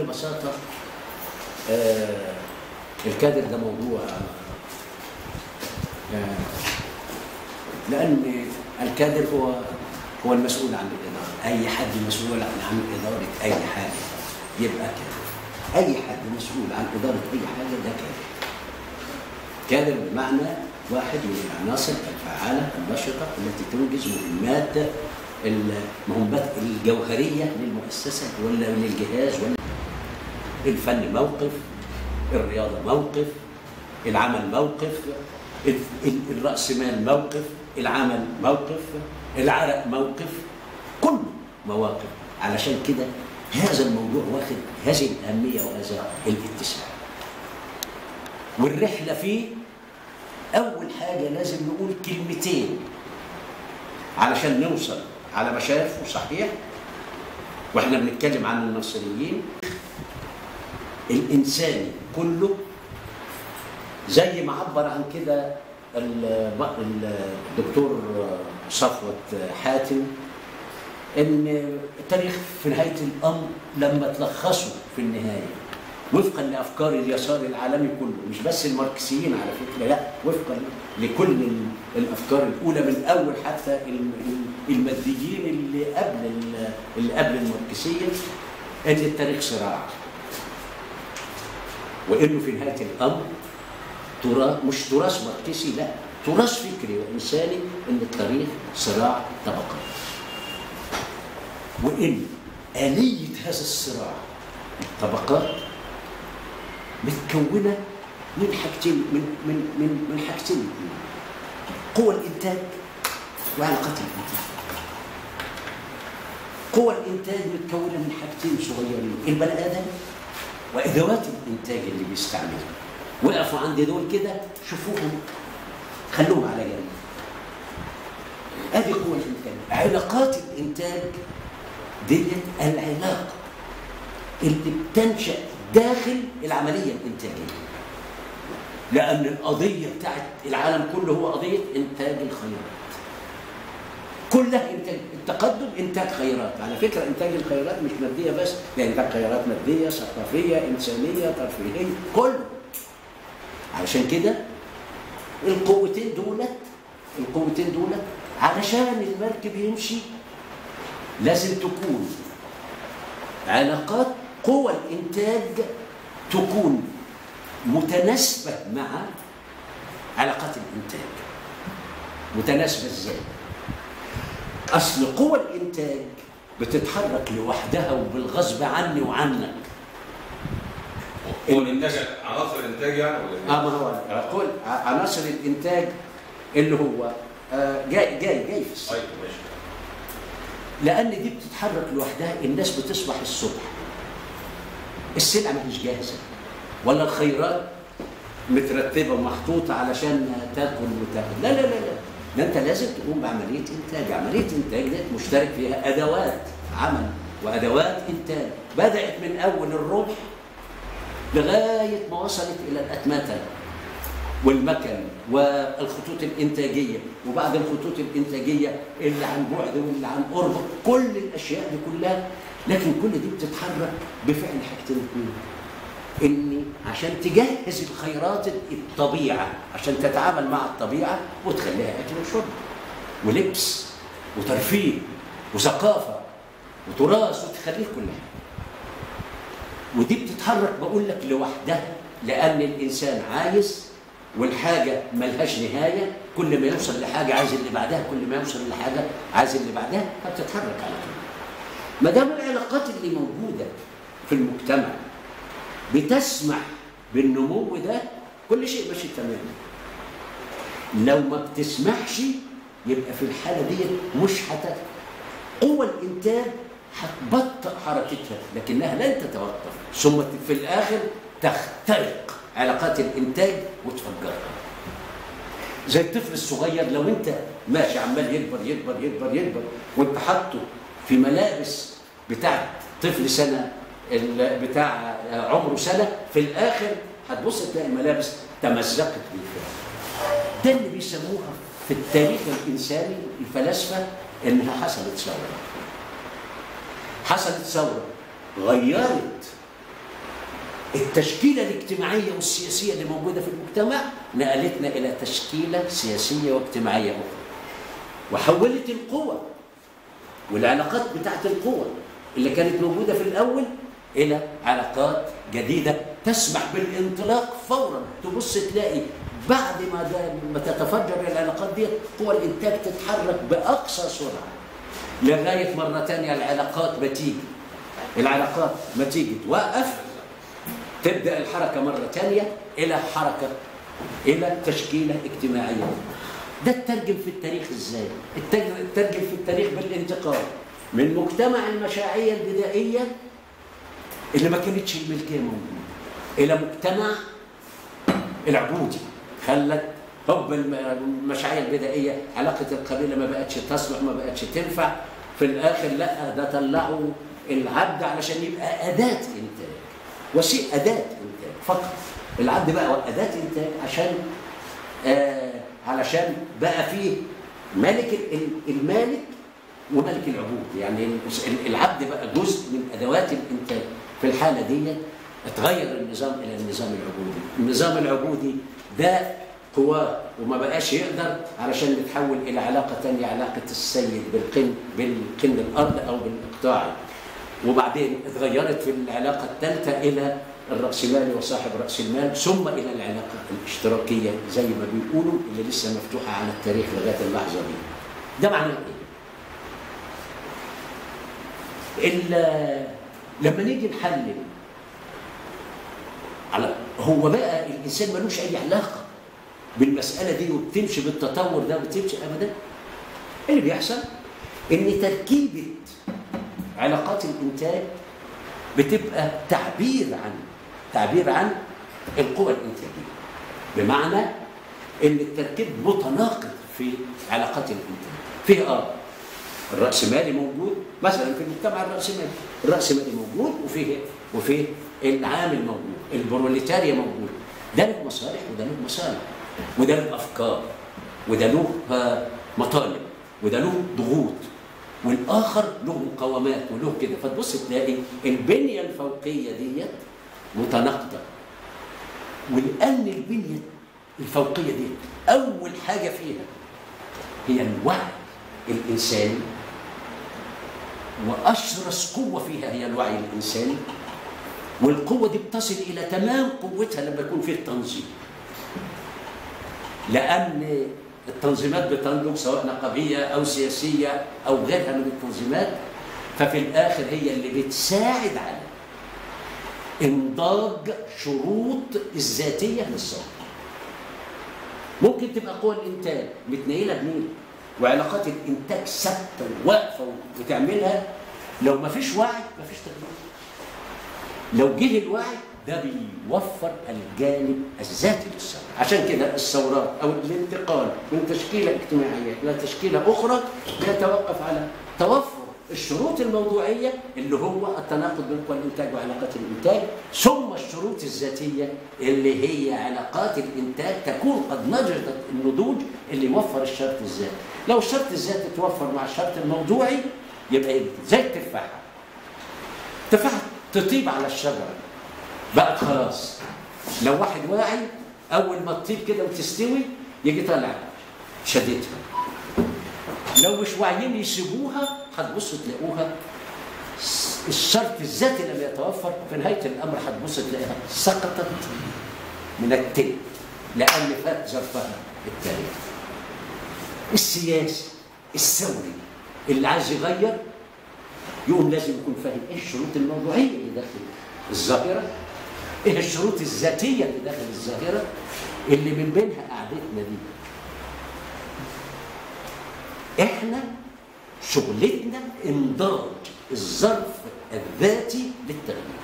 ببساطه آه الكادر ده موضوع آه لان الكادر هو هو المسؤول عن الاداره اي حد مسؤول عن عن اداره اي حاجه يبقى كادر اي حد مسؤول عن اداره اي حاجه ده كادر كادر بمعنى واحد من العناصر الفعاله النشطه التي تنجز مهمات المهمات الجوهريه للمؤسسه ولا للجهاز ولا الفن موقف الرياضه موقف العمل موقف ال- ال- الراس مال موقف العمل موقف العرق موقف كله مواقف علشان كده هذا الموضوع واخد هذه الاهميه وهذا الاتساع والرحله فيه اول حاجه لازم نقول كلمتين علشان نوصل على ما شافه صحيح واحنا بنتكلم عن النصريين الانساني كله زي ما عبر عن كده ال- الدكتور صفوت حاتم ان التاريخ في نهايه الامر لما تلخصه في النهايه وفقا لافكار اليسار العالمي كله مش بس الماركسيين على فكره لا وفقا لكل ال- الافكار الاولى من اول حتى ال- ال- الماديين اللي قبل ال- اللي قبل الماركسيه ان التاريخ صراع وانه في نهايه الامر تراث مش تراث ماركسي لا تراث فكري وانساني ان التاريخ صراع طبقات وان اليه هذا الصراع الطبقات متكونه من حاجتين من من من من حاجتين قوى الانتاج وعلاقات الانتاج قوى الانتاج متكونه من حاجتين صغيرين البني ادم وادوات الانتاج اللي بيستعملها وقفوا عند دول كده شوفوهم خلوهم على جنب ادي قوى الانتاج علاقات الانتاج ديت العلاقه اللي بتنشا داخل العمليه الانتاجيه لان القضيه بتاعت العالم كله هو قضيه انتاج الخيرات كلها انتاج التقدم انتاج خيرات على فكره انتاج الخيرات مش ماديه بس ده انتاج خيرات ماديه ثقافيه انسانيه ترفيهيه كله علشان كده القوتين دولت القوتين دولت علشان المركب يمشي لازم تكون علاقات قوى الانتاج تكون متناسبه مع علاقات الانتاج متناسبه ازاي اصل قوى الانتاج بتتحرك لوحدها وبالغصب عني وعنك هو الانتاج عناصر الانتاج يعني ولا اه ما هو اقول عناصر الانتاج اللي هو آه جاي جاي جاي في السنة. طيب ماشي لان دي بتتحرك لوحدها الناس بتصبح الصبح السلعه مش جاهزه ولا الخيرات مترتبه ومحطوطه علشان تاكل وتاكل لا لا لا لا ده انت لازم تقوم بعمليه انتاج عمليه انتاج دي مشترك فيها ادوات عمل وادوات انتاج بدات من اول الرمح لغايه ما وصلت الى الاتمته والمكن والخطوط الانتاجيه وبعد الخطوط الانتاجيه اللي عن بعد واللي عن قرب كل الاشياء دي كلها لكن كل دي بتتحرك بفعل حاجتين اثنين ان عشان تجهز الخيرات الطبيعه عشان تتعامل مع الطبيعه وتخليها اكل وشرب ولبس وترفيه وثقافه وتراث وتخليه كل حاجه ودي بتتحرك بقول لك لوحدها لان الانسان عايز والحاجه ملهاش نهايه كل ما يوصل لحاجه عايز اللي بعدها كل ما يوصل لحاجه عايز اللي بعدها فبتتحرك على طول ما دام العلاقات اللي موجوده في المجتمع بتسمح بالنمو ده كل شيء ماشي تمام لو ما بتسمحش يبقى في الحاله دي مش هت قوى الانتاج هتبطئ حركتها لكنها لن تتوقف ثم في الاخر تخترق علاقات الانتاج وتفجرها زي الطفل الصغير لو انت ماشي عمال يكبر يكبر يكبر يكبر وانت حاطه في ملابس بتاعت طفل سنه ال- بتاع عمره سنه في الاخر هتبص تلاقي الملابس تمزقت بالفعل ده اللي بيسموها في التاريخ الانساني الفلاسفه انها حصلت ثوره حصلت ثوره غيرت التشكيله الاجتماعيه والسياسيه اللي موجوده في المجتمع نقلتنا الى تشكيله سياسيه واجتماعيه اخرى وحولت القوى والعلاقات بتاعت القوى اللي كانت موجوده في الاول الى علاقات جديده تسمح بالانطلاق فورا تبص تلاقي بعد ما ده ما تتفجر العلاقات دي قوى الانتاج تتحرك باقصى سرعه لغايه مره ثانيه العلاقات ما تيجي العلاقات ما تيجي توقف تبدا الحركه مره ثانيه الى حركه الى تشكيله اجتماعيه ده الترجم في التاريخ ازاي الترجم الترجم في التاريخ بالانتقال من مجتمع المشاعيه البدائيه اللي ما كانتش الملكيه موجوده الى مجتمع العبودي خلت حب الم- المشاعيه البدائيه علاقه القبيله ما بقتش تصلح ما بقتش تنفع في الاخر لا ده طلعوا العبد علشان يبقى اداه انتاج وسيله اداه انتاج فقط العبد بقى اداه انتاج عشان آه علشان بقى فيه ملك ال- ال- المالك وملك العبود يعني ال- العبد بقى جزء من ادوات الانتاج في الحاله دي اتغير النظام الى النظام العبودي النظام العبودي ده قواه وما بقاش يقدر علشان يتحول الى علاقه ثانيه علاقه السيد بالقن بالقن الارض او بالاقطاعي وبعدين اتغيرت في العلاقه الثالثه الى الرأسمالي وصاحب رأس المال ثم إلى العلاقة الاشتراكية زي ما بيقولوا اللي لسه مفتوحة على التاريخ لغاية اللحظة دي. ده معناه إيه؟ ال- لما نيجي نحلل على هو بقى الإنسان ملوش أي علاقة بالمسألة دي وبتمشي بالتطور ده وبتمشي أبدا اللي بيحصل إن تركيبة علاقات الإنتاج بتبقى تعبير عن تعبير عن القوى الانتاجيه بمعنى ان التركيب متناقض في علاقات الانتاج فيه اه الراسمالي موجود مثلا في المجتمع الراسمالي الراسمالي موجود وفيه وفيه العامل موجود البروليتاريا موجود ده له مصالح وده له مصالح وده له افكار وده له آه، مطالب وده له ضغوط والاخر له مقاومات وله كده فتبص تلاقي البنيه الفوقيه ديت متناقضه ولان البنيه الفوقيه دي اول حاجه فيها هي الوعي الانساني واشرس قوه فيها هي الوعي الانساني والقوه دي بتصل الى تمام قوتها لما يكون فيه تنظيم لان التنظيمات بتنضج سواء نقابيه او سياسيه او غيرها من التنظيمات ففي الاخر هي اللي بتساعد على انضاج شروط الذاتيه للثوره. ممكن تبقى قوى الانتاج متنيله بنيله وعلاقات الانتاج ثابته وواقفه وتعملها لو ما فيش وعي ما فيش تغيير. لو جه الوعي ده بيوفر الجانب الذاتي للثوره عشان كده الثورات او الانتقال من تشكيله اجتماعيه الى تشكيله اخرى بيتوقف على توفر الشروط الموضوعيه اللي هو التناقض بين قوى الانتاج وعلاقات الانتاج ثم الشروط الذاتيه اللي هي علاقات الانتاج تكون قد نجدت النضوج اللي يوفر الشرط الذاتي لو الشرط الذاتي توفر مع الشرط الموضوعي يبقى إيه؟ زي التفاحه تفاحه تطيب على الشجره بقت خلاص لو واحد واعي اول ما تطيب كده وتستوي يجي طالع شديدها لو مش واعيين يسيبوها هتبصوا تلاقوها الشرط الذاتي لما يتوفر في نهايه الامر هتبص تلاقيها سقطت من التل لان فات ظرفها التاريخ السياسي الثوري اللي عايز يغير يقوم لازم يكون فاهم ايه الشروط الموضوعيه اللي داخل الظاهره ايه الشروط الذاتيه اللي داخل الظاهره اللي من بينها قعدتنا دي احنا شغلتنا انضاج الظرف الذاتي للتغيير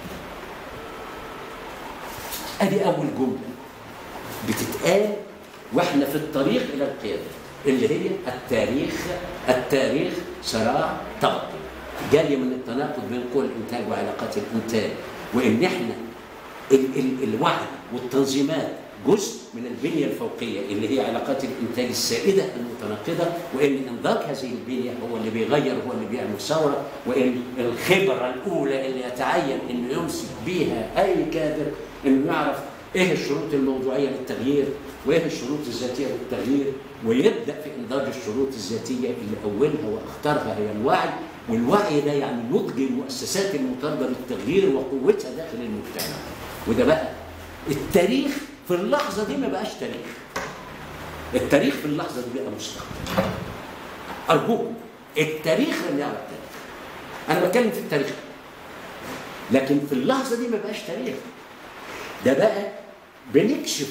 ادي اول جمله بتتقال واحنا في الطريق الى القياده اللي هي التاريخ التاريخ صراع طبقي جايه من التناقض بين قوى الانتاج وعلاقات الانتاج وان احنا ال ال الوعي والتنظيمات جزء من البنيه الفوقيه اللي هي علاقات الانتاج السائده المتناقضه وان انضاج هذه البنيه هو اللي بيغير هو اللي بيعمل ثوره وان الخبره الاولى اللي يتعين انه يمسك بيها اي كادر انه يعرف ايه الشروط الموضوعيه للتغيير وايه الشروط الذاتيه للتغيير ويبدا في انضاج الشروط الذاتيه اللي اولها واختارها هي الوعي والوعي ده يعني نضج المؤسسات المطالبه بالتغيير وقوتها داخل المجتمع وده بقى التاريخ في اللحظه دي ما بقاش تاريخ التاريخ في اللحظه دي بقى مستقبل ارجوكم التاريخ لم يعد تاريخ انا بتكلم في التاريخ لكن في اللحظه دي ما بقاش تاريخ ده بقى بنكشف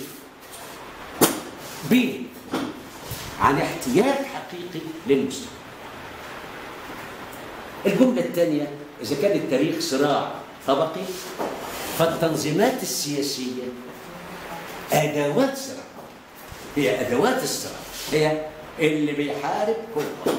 بيه عن احتياج حقيقي للمستقبل الجملة الثانية إذا كان التاريخ صراع طبقي فالتنظيمات السياسية أدوات صراع هي أدوات الصراع هي اللي بيحارب كل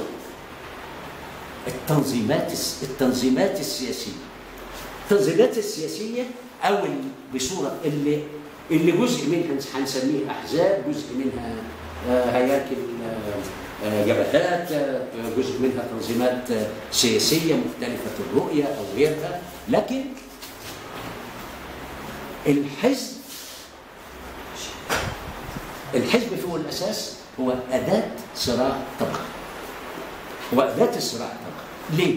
التنظيمات التنظيمات السياسية التنظيمات السياسية أو بصورة اللي اللي جزء منها هنسميه أحزاب جزء منها هياكل جبهات جزء منها تنظيمات سياسية مختلفة الرؤية أو غيرها لكن الحزب الحزب في الأساس هو أداة صراع طبقي هو أداة الصراع الطبقي ليه؟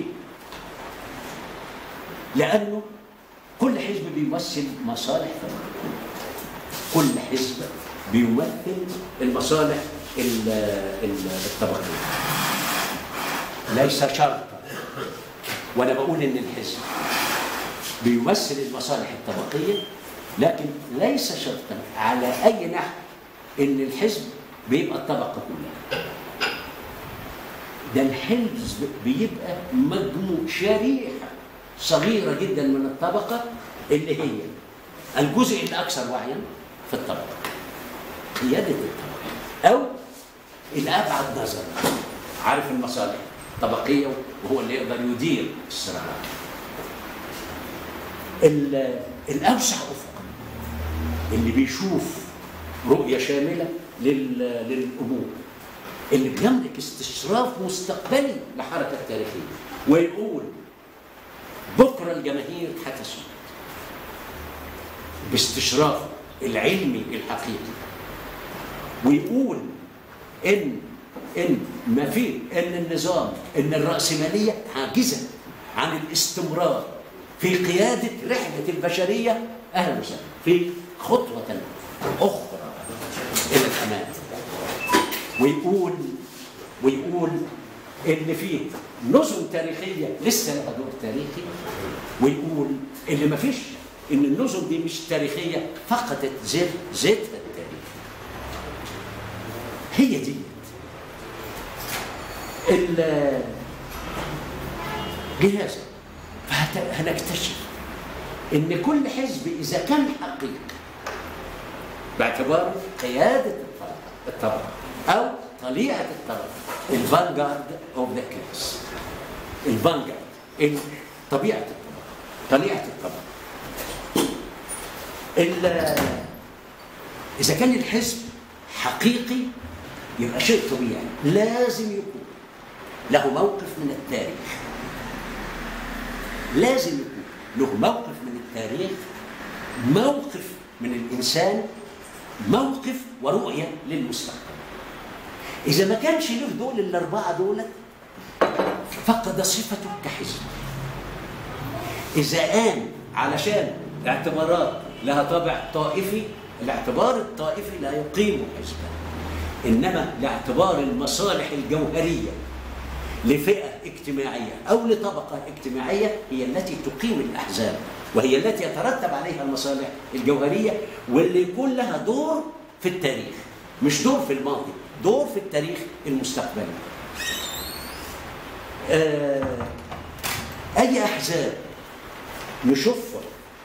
لأنه كل حزب بيمثل مصالح طبقية كل حزب بيمثل المصالح الطبقية ليس شرطا وانا بقول ان الحزب بيمثل المصالح الطبقية لكن ليس شرطا على اي نحو ان الحزب بيبقى الطبقة كلها ده الحزب بيبقى مجموع شريحة صغيرة جدا من الطبقة اللي هي الجزء الأكثر وعيا في الطبقة قيادة الطبقة أو الأبعد نظرا عارف المصالح الطبقية وهو اللي يقدر يدير الصراعات الأوسع أفقا اللي بيشوف رؤية شاملة للأمور اللي بيملك استشراف مستقبلي لحركة تاريخية ويقول بكرة الجماهير هتسود باستشرافه العلمي الحقيقي ويقول ان ان ما في ان النظام ان الراسماليه عاجزه عن الاستمرار في قياده رحله البشريه اهلا وسهلا في خطوه اخرى الى الامام ويقول ويقول ان في نظم تاريخيه لسه لها دور تاريخي ويقول ان ما فيش ان النظم دي مش تاريخيه فقدت زيت زيتها التاريخي هي دي لهذا فهنكتشف ان كل حزب اذا كان حقيقي باعتباره قياده الطبقه او طليعه الطبقه الفانجارد اوف ذا كلاس الفانجارد طبيعه الطبقه طليعه الطبقه إذا كان الحزب حقيقي يبقى شيء طبيعي لازم يكون له موقف من التاريخ لازم يكون له موقف من التاريخ موقف من الإنسان موقف ورؤية للمستقبل إذا ما كانش له دول الأربعة دولت فقد صفته كحزب إذا قام علشان اعتبارات لها طابع طائفي الاعتبار الطائفي لا يقيم حزبا انما لاعتبار المصالح الجوهريه لفئه اجتماعيه او لطبقه اجتماعيه هي التي تقيم الاحزاب وهي التي يترتب عليها المصالح الجوهريه واللي يكون لها دور في التاريخ مش دور في الماضي دور في التاريخ المستقبلي آه اي احزاب نشوفها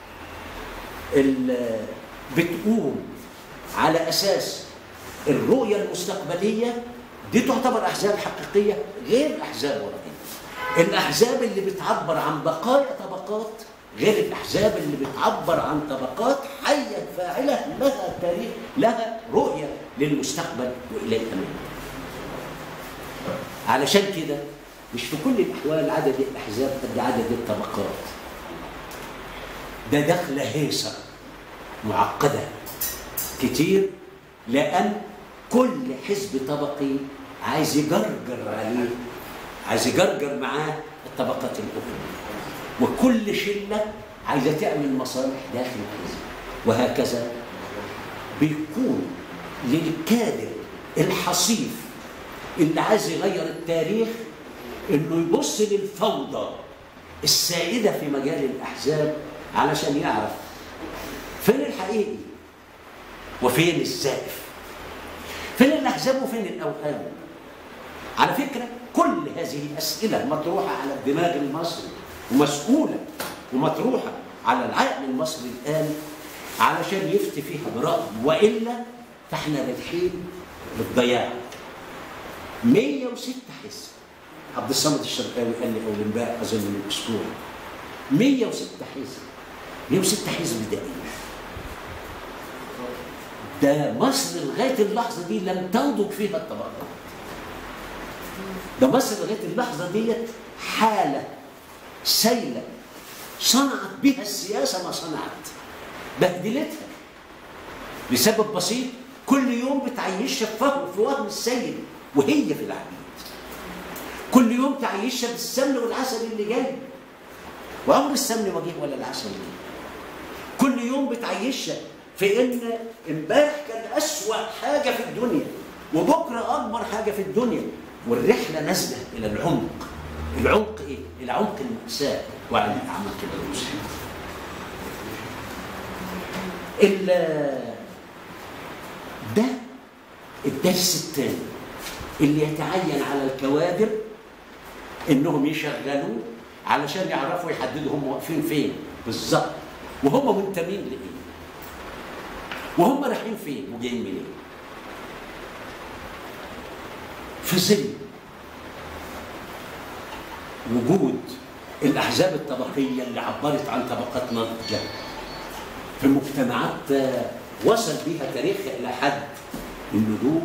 بتقوم على اساس الرؤيه المستقبليه دي تعتبر احزاب حقيقيه غير احزاب ورقيه. الاحزاب اللي بتعبر عن بقايا طبقات غير الاحزاب اللي بتعبر عن طبقات حيه فاعله لها تاريخ لها رؤيه للمستقبل والى الامام علشان كده مش في كل الاحوال عدد الاحزاب قد عدد الطبقات ده دخله هيصه معقده كتير لان كل حزب طبقي عايز يجرجر عليه عايز يجرجر معاه الطبقات الاخرى وكل شله عايزه تعمل مصالح داخل الحزب وهكذا بيكون للكادر الحصيف اللي عايز يغير التاريخ انه يبص للفوضى السائده في مجال الاحزاب علشان يعرف فين الحقيقي وفين الزائف فين الاحزاب وفين الاوهام على فكره كل هذه الاسئله مطروحه على الدماغ المصري ومسؤوله ومطروحه على العقل المصري الان علشان يفتي فيها برايه والا فاحنا رايحين للضياع 106 حزب عبد الصمد الشرقاوي قال لي اول امبارح اظن من اسبوع 106 حزب 106 حزب ده ايه؟ ده مصر لغايه اللحظه دي لم تنضج فيها الطبقات ده مصر لغايه اللحظه ديت حاله سيله صنعت بها السياسه ما صنعت بهدلتها لسبب بسيط كل يوم بتعيشها في فهم في وهم السيد وهي في العبيد كل يوم تعيشها بالسمن والعسل اللي جاي وعمر السمن ما جه ولا العسل جه كل يوم بتعيشها في ان امبارح كان اسوا حاجه في الدنيا وبكره اكبر حاجه في الدنيا والرحله نازله الى العمق العمق ايه؟ العمق المأساة وعلى الأعماق الدروس ده الدرس الثاني اللي يتعين على الكوادر انهم يشغلوه علشان يعرفوا يحددوا هم واقفين فين بالظبط وهم منتمين لايه وهم رايحين فين وجايين منين في ظل وجود الاحزاب الطبقيه اللي عبرت عن طبقات ناضجه في مجتمعات وصل بها تاريخها الى حد النضوج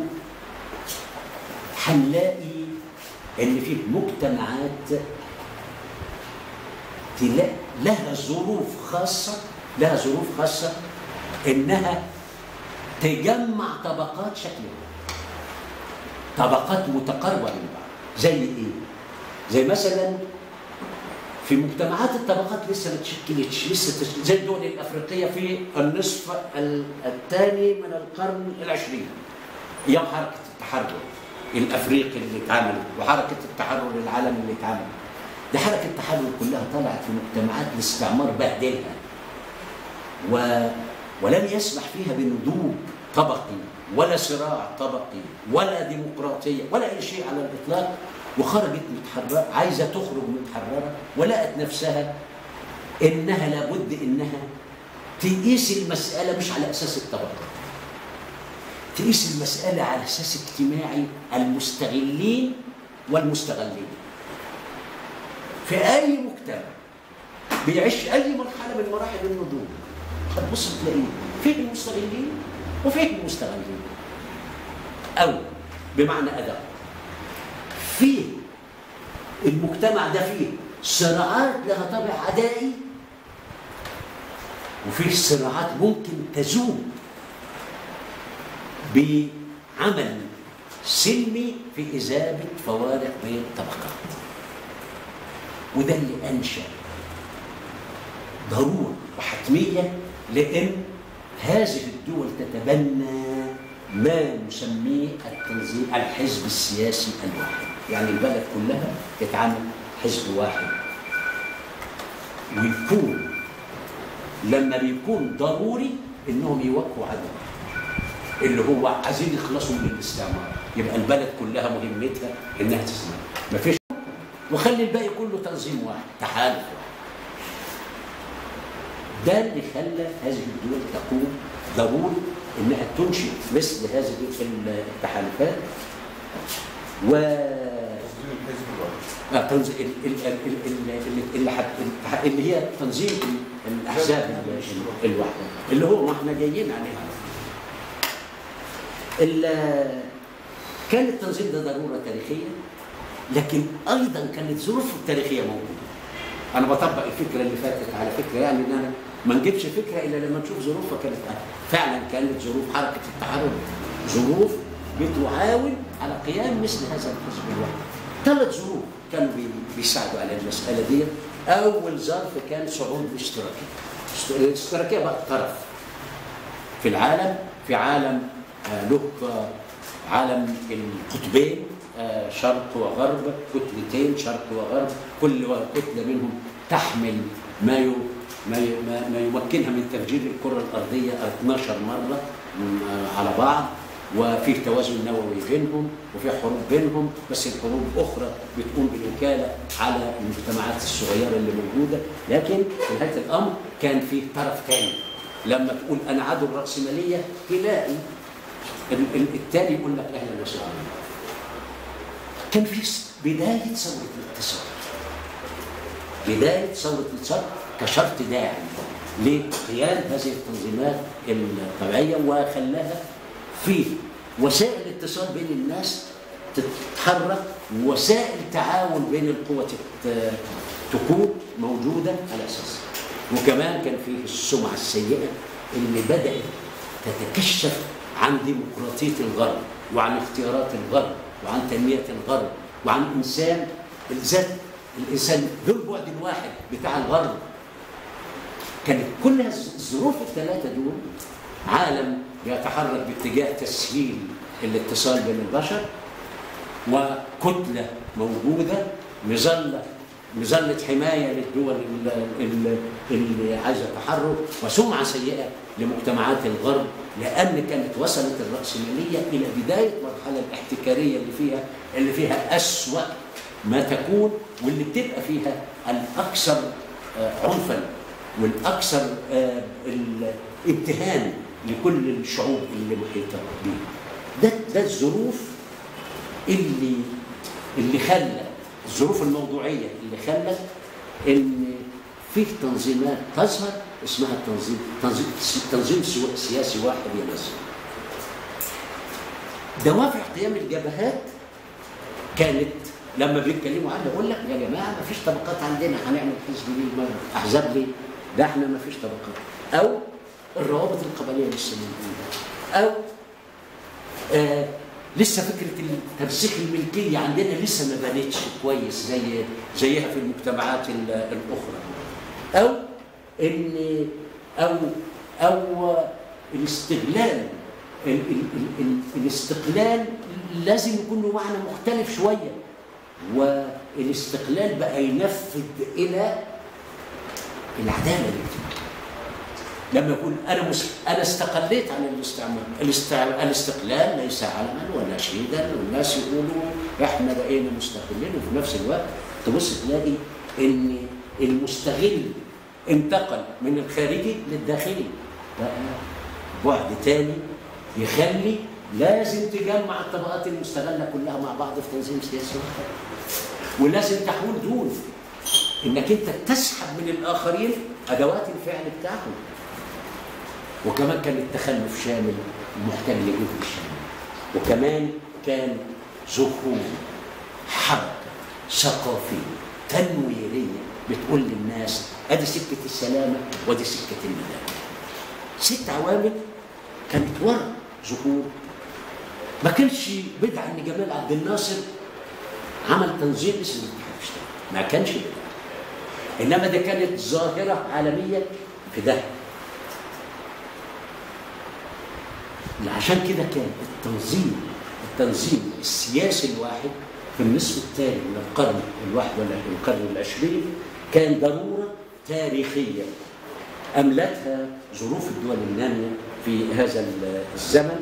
هنلاقي ان في مجتمعات تلا- لها ظروف خاصه لها ظروف خاصه انها تجمع طبقات شكلها طبقات متقاربه من بعض زي ايه؟ زي مثلا في مجتمعات الطبقات لسه ما تشكلتش لسه تش... زي الدول الافريقيه في النصف ال- الثاني من القرن العشرين ايام حركه التحرر الافريقي اللي اتعملت وحركه التحرر العالمي اللي اتعملت دي حركه التحرر كلها طلعت في مجتمعات الاستعمار بهدلها و... ولم يسمح فيها بنضوج طبقي ولا صراع طبقي ولا ديمقراطيه ولا اي شيء على الاطلاق وخرجت متحرره عايزه تخرج متحرره ولقت نفسها انها لابد انها تقيس المساله مش على اساس الطبقه تقيس المساله على اساس اجتماعي المستغلين والمستغلين في اي مجتمع بيعيش اي مرحله من مراحل النضوج هتبص تلاقيه فيه المستغلين وفيه المستغلين او بمعنى ادق فيه المجتمع ده فيه صراعات لها طابع عدائي وفيه صراعات ممكن تزول بعمل سلمي في إذابة فوارق بين الطبقات وده اللي أنشأ ضرورة وحتمية لأن هذه الدول تتبنى ما نسميه التنظيم الحزب السياسي الواحد يعني البلد كلها تتعامل حزب واحد ويكون لما بيكون ضروري انهم يوقفوا عدو اللي هو عايزين يخلصوا من الاستعمار يبقى البلد كلها مهمتها انها تسمع مفيش وخلي الباقي كله تنظيم واحد تحالف واحد ده اللي خلى هذه الدول تقوم ضروري انها تنشئ مثل هذه التحالفات و تنظيم الحزب الواحد آه، تنظ- ال- ال- ال- ال- ال- ال- اللي حت- اللي هي تنظيم ال- الاحزاب ال- ال- الواحده اللي هو ما احنا جايين عليها ال- كان التنظيم ده ضروره تاريخيه لكن ايضا كانت ظروفه التاريخيه موجوده انا بطبق الفكره اللي فاتت على فكره يعني ان انا ما نجيبش فكره الا لما نشوف ظروفها كانت فعلا كانت ظروف حركه التحرر ظروف بتعاون على قيام مثل هذا الحزب الوحدي ثلاث ظروف كانوا بي- بيساعدوا على المساله دي اول ظرف كان صعود الاشتراكيه الاشتراكيه بقى طرف في العالم في عالم آه، له آه، عالم القطبين آه، شرق وغرب كتلتين شرق وغرب كل كتله منهم تحمل ما ي- ما ي- ما ما يمكنها من تفجير الكره الارضيه 12 مره م- آه، على بعض وفي توازن نووي بينهم وفي حروب بينهم بس الحروب اخرى بتقوم بالوكاله على المجتمعات الصغيره اللي موجوده لكن في نهايه الامر كان في طرف ثاني لما تقول انا عدو الراسماليه تلاقي ال- ال- التاني يقول لك اهلا وسهلا كان في س- بدايه ثوره الاقتصاد بدايه ثوره الاقتصاد كشرط داعم لقيام هذه التنظيمات الطبيعيه وخلاها في وسائل اتصال بين الناس تتحرك وسائل تعاون بين القوى تت- تكون موجوده على اساسها وكمان كان فيه السمعه السيئه اللي بدات تتكشف عن ديمقراطيه الغرب وعن اختيارات الغرب وعن تنميه الغرب وعن انسان الذات الانسان ذو البعد الواحد بتاع الغرب كانت كل هذه الظروف الثلاثه دول عالم بيتحرك باتجاه تسهيل الاتصال بين البشر وكتله موجوده مظله مظله حمايه للدول ال- ال- اللي عايزه تحرك وسمعه سيئه لمجتمعات الغرب لان كانت وصلت الراسماليه الى بدايه المرحله الاحتكاريه اللي فيها اللي فيها اسوا ما تكون واللي بتبقى فيها الاكثر آه، عنفا والاكثر آه، الامتهان لكل الشعوب اللي محيطه بيه ده ده الظروف اللي اللي خلى الظروف الموضوعيه اللي خلت ان في تنظيمات تظهر اسمها التنظيم تنظيم تنظيم سوا- سياسي واحد ينظم دوافع قيام الجبهات كانت لما بيتكلموا عنها يقول لك يا جماعه ما فيش طبقات عندنا هنعمل حزب ليه ما- احزاب ليه؟ ده احنا ما فيش طبقات او الروابط القبليه لسه موجوده او آه لسه فكره ترسيخ الملكيه عندنا لسه ما بانتش كويس زي زيها في المجتمعات ال- الاخرى او ان او او الاستغلال ال ال ال ال الاستقلال لازم يكون له معنى مختلف شويه والاستقلال بقى ينفذ الى العداله الاجتماعيه لما يقول انا مس... انا استقليت عن الاستعمار الاستع... الاستقلال ليس علما ولا شهيدا والناس يقولوا احنا بقينا مستقلين وفي نفس الوقت تبص تلاقي ان المستغل انتقل من الخارجي للداخلي بقى بعد تاني يخلي لازم تجمع الطبقات المستغله كلها مع بعض في تنظيم سياسي واحد ولازم تحول دون انك انت تسحب من الاخرين ادوات الفعل بتاعهم وكمان كان التخلف شامل محتاج لجهد شامل وكمان كان ظهور حركه ثقافيه تنويريه بتقول للناس ادي سكه السلامه وادي سكه الندامه ست عوامل كانت ورا ظهور ما كانش بدعه ان جمال عبد الناصر عمل تنظيم اسمه الاتحاد الاشتراكي ما كانش بدعه انما ده كانت ظاهره عالميه في ده عشان كده كان التنظيم التنظيم السياسي الواحد في النصف الثاني من القرن الواحد ولا القرن العشرين كان ضروره تاريخيه املتها ظروف الدول الناميه في هذا الزمن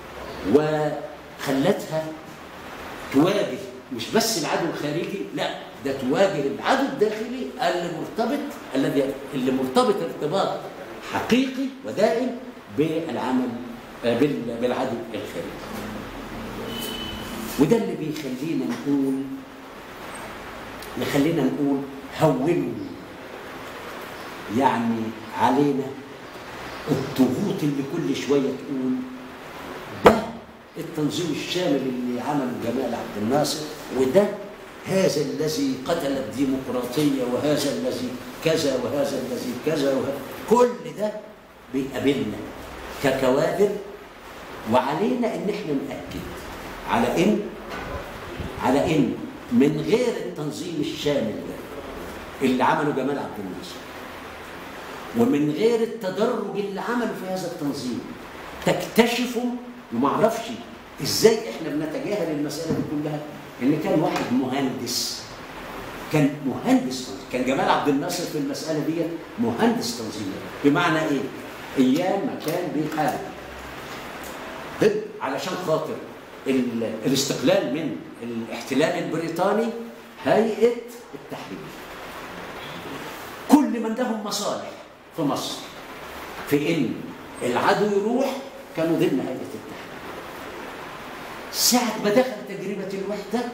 وخلتها تواجه مش بس العدو الخارجي لا ده تواجه العدو الداخلي اللي مرتبط الذي اللي مرتبط ارتباط حقيقي ودائم بالعمل آه، بال- بالعدو الخارجي وده اللي بيخلينا نقول يخلينا نقول هونوا يعني علينا الضغوط اللي كل شويه تقول ده التنظيم الشامل اللي عمله جمال عبد الناصر وده هذا الذي قتل الديمقراطيه وهذا الذي كذا وهذا الذي كذا وهذا كل ده بيقابلنا ككوادر وعلينا ان احنا ناكد على ان على ان من غير التنظيم الشامل ده اللي عمله جمال عبد الناصر ومن غير التدرج اللي عمله في هذا التنظيم تكتشفوا وما اعرفش ازاي احنا بنتجاهل المساله دي كلها ان كان واحد مهندس كان مهندس تنظيم. كان جمال عبد الناصر في المساله دي مهندس تنظيم بمعنى ايه؟ ايام ما كان بيحارب ضد علشان خاطر ال- الاستقلال من الاحتلال البريطاني هيئه التحرير كل من لهم مصالح في مصر في ان العدو يروح كانوا ضمن هيئه التحرير ساعه ما دخل تجربه الوحده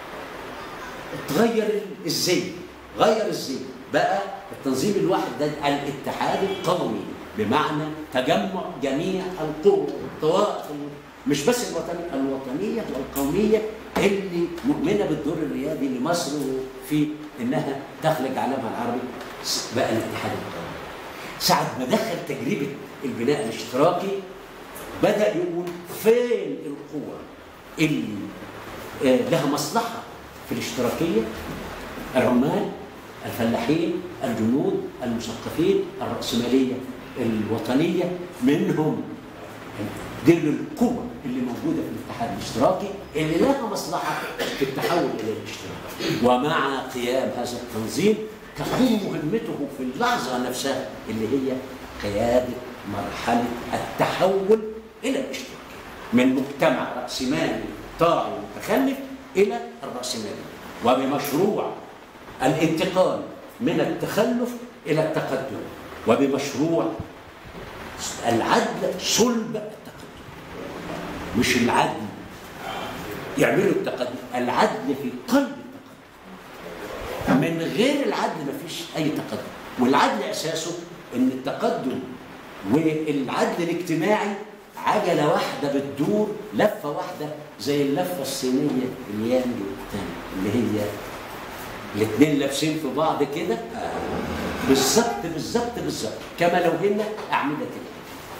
اتغير الزي غير الزي بقى التنظيم الواحد ده الاتحاد القومي بمعنى تجمع جميع القوى والطوائف مش بس الوطنية الوطنية والقومية اللي مؤمنة بالدور الريادي لمصر في انها تخلق علمها العربي بقى الاتحاد القومي ساعة ما دخل تجربة البناء الاشتراكي بدأ يقول فين القوى اللي آه، لها مصلحة في الاشتراكية العمال الفلاحين الجنود المثقفين الرأسمالية الوطنية منهم دي القوة اللي موجودة في الاتحاد الاشتراكي اللي لها مصلحة في التحول إلى الاشتراك ومع قيام هذا التنظيم تكون مهمته في اللحظة نفسها اللي هي قيادة مرحلة التحول إلى الاشتراك من مجتمع رأسمالي طاغي متخلف إلى الرأسمالية وبمشروع الانتقال من التخلف إلى التقدم وبمشروع العدل صلب التقدم مش العدل يعملوا التقدم العدل في قلب التقدم من غير العدل مفيش أي تقدم والعدل أساسه إن التقدم والعدل الاجتماعي عجلة واحدة بتدور لفة واحدة زي اللفة الصينية اليانج والتاني اللي هي الاثنين لابسين في بعض كده بالظبط بالظبط بالظبط كما لو هن أعمدة كده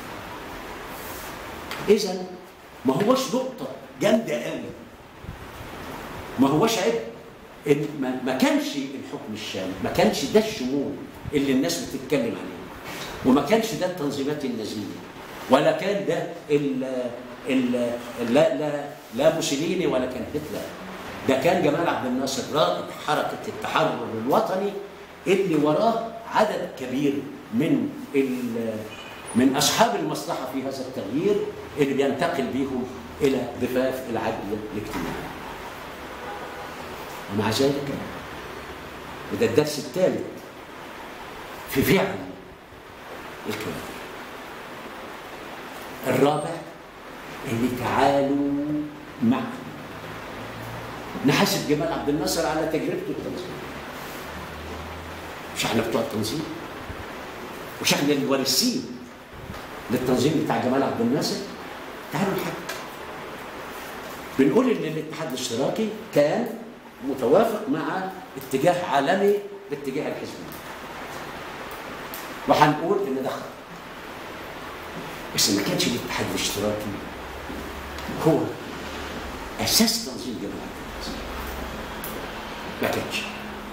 إذا ما هوش نقطة جامدة قوي ما هوش عيب إن ما, ما كانش الحكم الشامل ما كانش ده الشمول اللي الناس بتتكلم عليه وما كانش ده التنظيمات النازية ولا كان ده ال ال لا لا لا موسوليني ولا كان هتلر ده كان جمال عبد الناصر رائد حركة التحرر الوطني اللي وراه عدد كبير من ال- من أصحاب المصلحة في هذا التغيير اللي بينتقل بيهم إلى ضفاف العدل الاجتماعي ومع ذلك وده الدرس الثالث في فعل الكوادر الرابع ان تعالوا معا نحاسب جمال عبد الناصر على تجربته التنظيم مش احنا بتوع التنظيم مش احنا الوارثين للتنظيم بتاع جمال عبد الناصر تعالوا نحكي بنقول ان الاتحاد الاشتراكي كان متوافق مع اتجاه عالمي باتجاه الحزبيه وهنقول ان ده خطأ بس ما كانش الاتحاد الاشتراكي هو اساس تنظيم جمال عبد الناصر ما كانش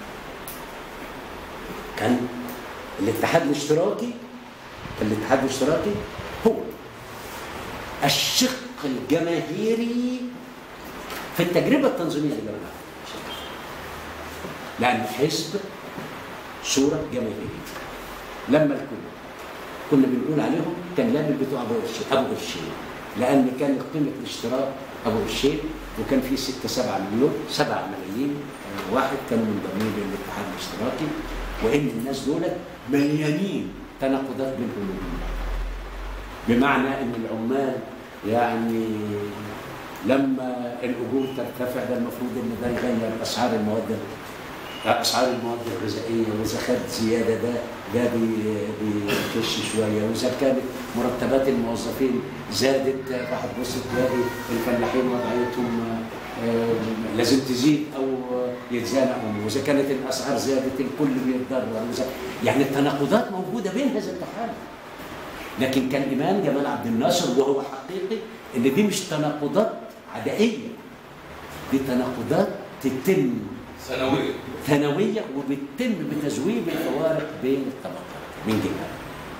كان الاتحاد الاشتراكي الاتحاد الاشتراكي هو الشق الجماهيري في التجربه التنظيميه لجمال عبد الناصر لان الحزب صوره جماهيريه لما الكل كنا بنقول عليهم كان لابل بتوع ابو قرشين ابو قرشين لان كان قيمه الاشتراك ابو قرشين وكان في 6 7 مليون 7 ملايين آه، واحد كانوا منضمين للاتحاد الاشتراكي وان الناس دول مليانين تناقضات بينهم وبين بعض. بمعنى ان العمال يعني لما الاجور ترتفع ده المفروض ان ده يغير اسعار المواد اسعار المواد الغذائيه واذا خد زياده ده ده بي- بيكش شويه واذا كانت مرتبات الموظفين زادت راح تبص تلاقي الفلاحين وضعيتهم آه، لازم تزيد او يتزانقوا واذا كانت الاسعار زادت الكل بيتضرر وإذا- يعني التناقضات موجوده بين هذا التحالف لكن كان ايمان جمال عبد الناصر وهو حقيقي ان دي مش تناقضات عدائيه دي تناقضات تتم سنويا ثانويه وبتتم بتزويد الفوارق بين الطبقات من جهه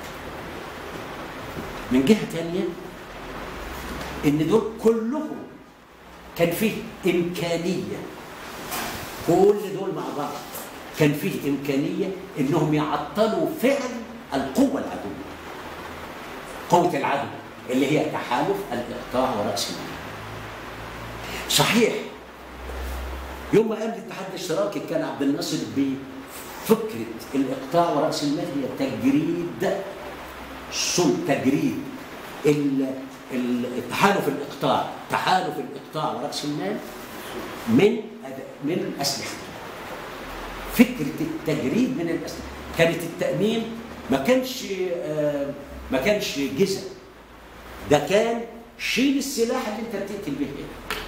من جهه ثانيه ان دول كلهم كان فيه امكانيه كل دول مع بعض كان فيه امكانيه انهم يعطلوا فعل القوه العدويه قوه العدو اللي هي تحالف الاقطاع وراس المال صحيح يوم ما قام الاتحاد الاشتراكي كان عبد الناصر بفكره الاقطاع وراس المال هي تجريد سم تجريد ال- ال- التحالف الاقطاع تحالف الاقطاع وراس المال من أد- من اسلحته فكره التجريد من الاسلحه كانت التامين ما كانش آه، ما كانش جزء ده كان شيل السلاح اللي انت بتقتل به هنا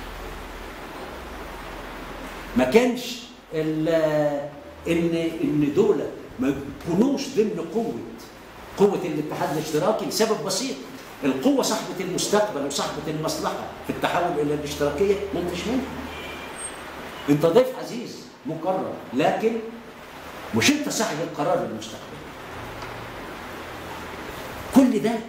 ما كانش ال- ان ان دول ما يكونوش ضمن قوه قوه الاتحاد الاشتراكي لسبب بسيط القوه صاحبه المستقبل وصاحبه المصلحه في التحول الى الاشتراكيه ما انتش منها انت ضيف عزيز مكرم لكن مش انت صاحب القرار المستقبلي كل ده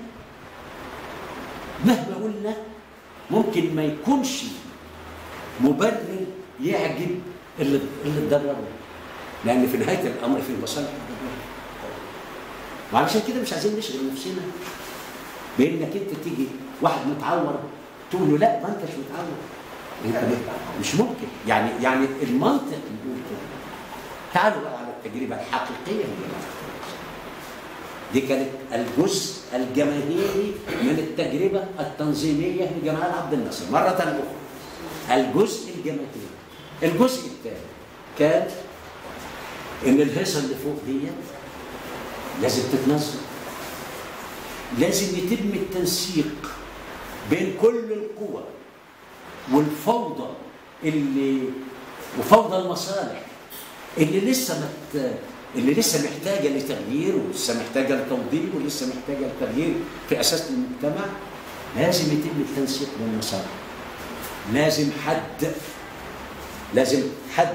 مهما قلنا ممكن ما يكونش مبرر يعجب اللي اللي اتضرروا لان في نهايه الامر في مصالح الضرر وعلشان كده مش عايزين نشغل نفسنا بانك انت تيجي واحد متعور تقول له لا ما انتش متعور انت مش ممكن يعني يعني المنطق يقول كده تعالوا بقى على التجربه الحقيقيه لجماعه دي كانت الجزء الجماهيري من التجربه التنظيميه لجمال عبد الناصر مره اخرى الجزء الجماهيري الجزء الثاني كان ان الهيصه اللي فوق ديت لازم تتنظم لازم يتم التنسيق بين كل القوى والفوضى اللي وفوضى المصالح اللي لسه مت اللي لسه محتاجه لتغيير ولسه محتاجه لتوضيب ولسه محتاجه لتغيير في اساس المجتمع لازم يتم التنسيق بين المصالح لازم حد لازم حد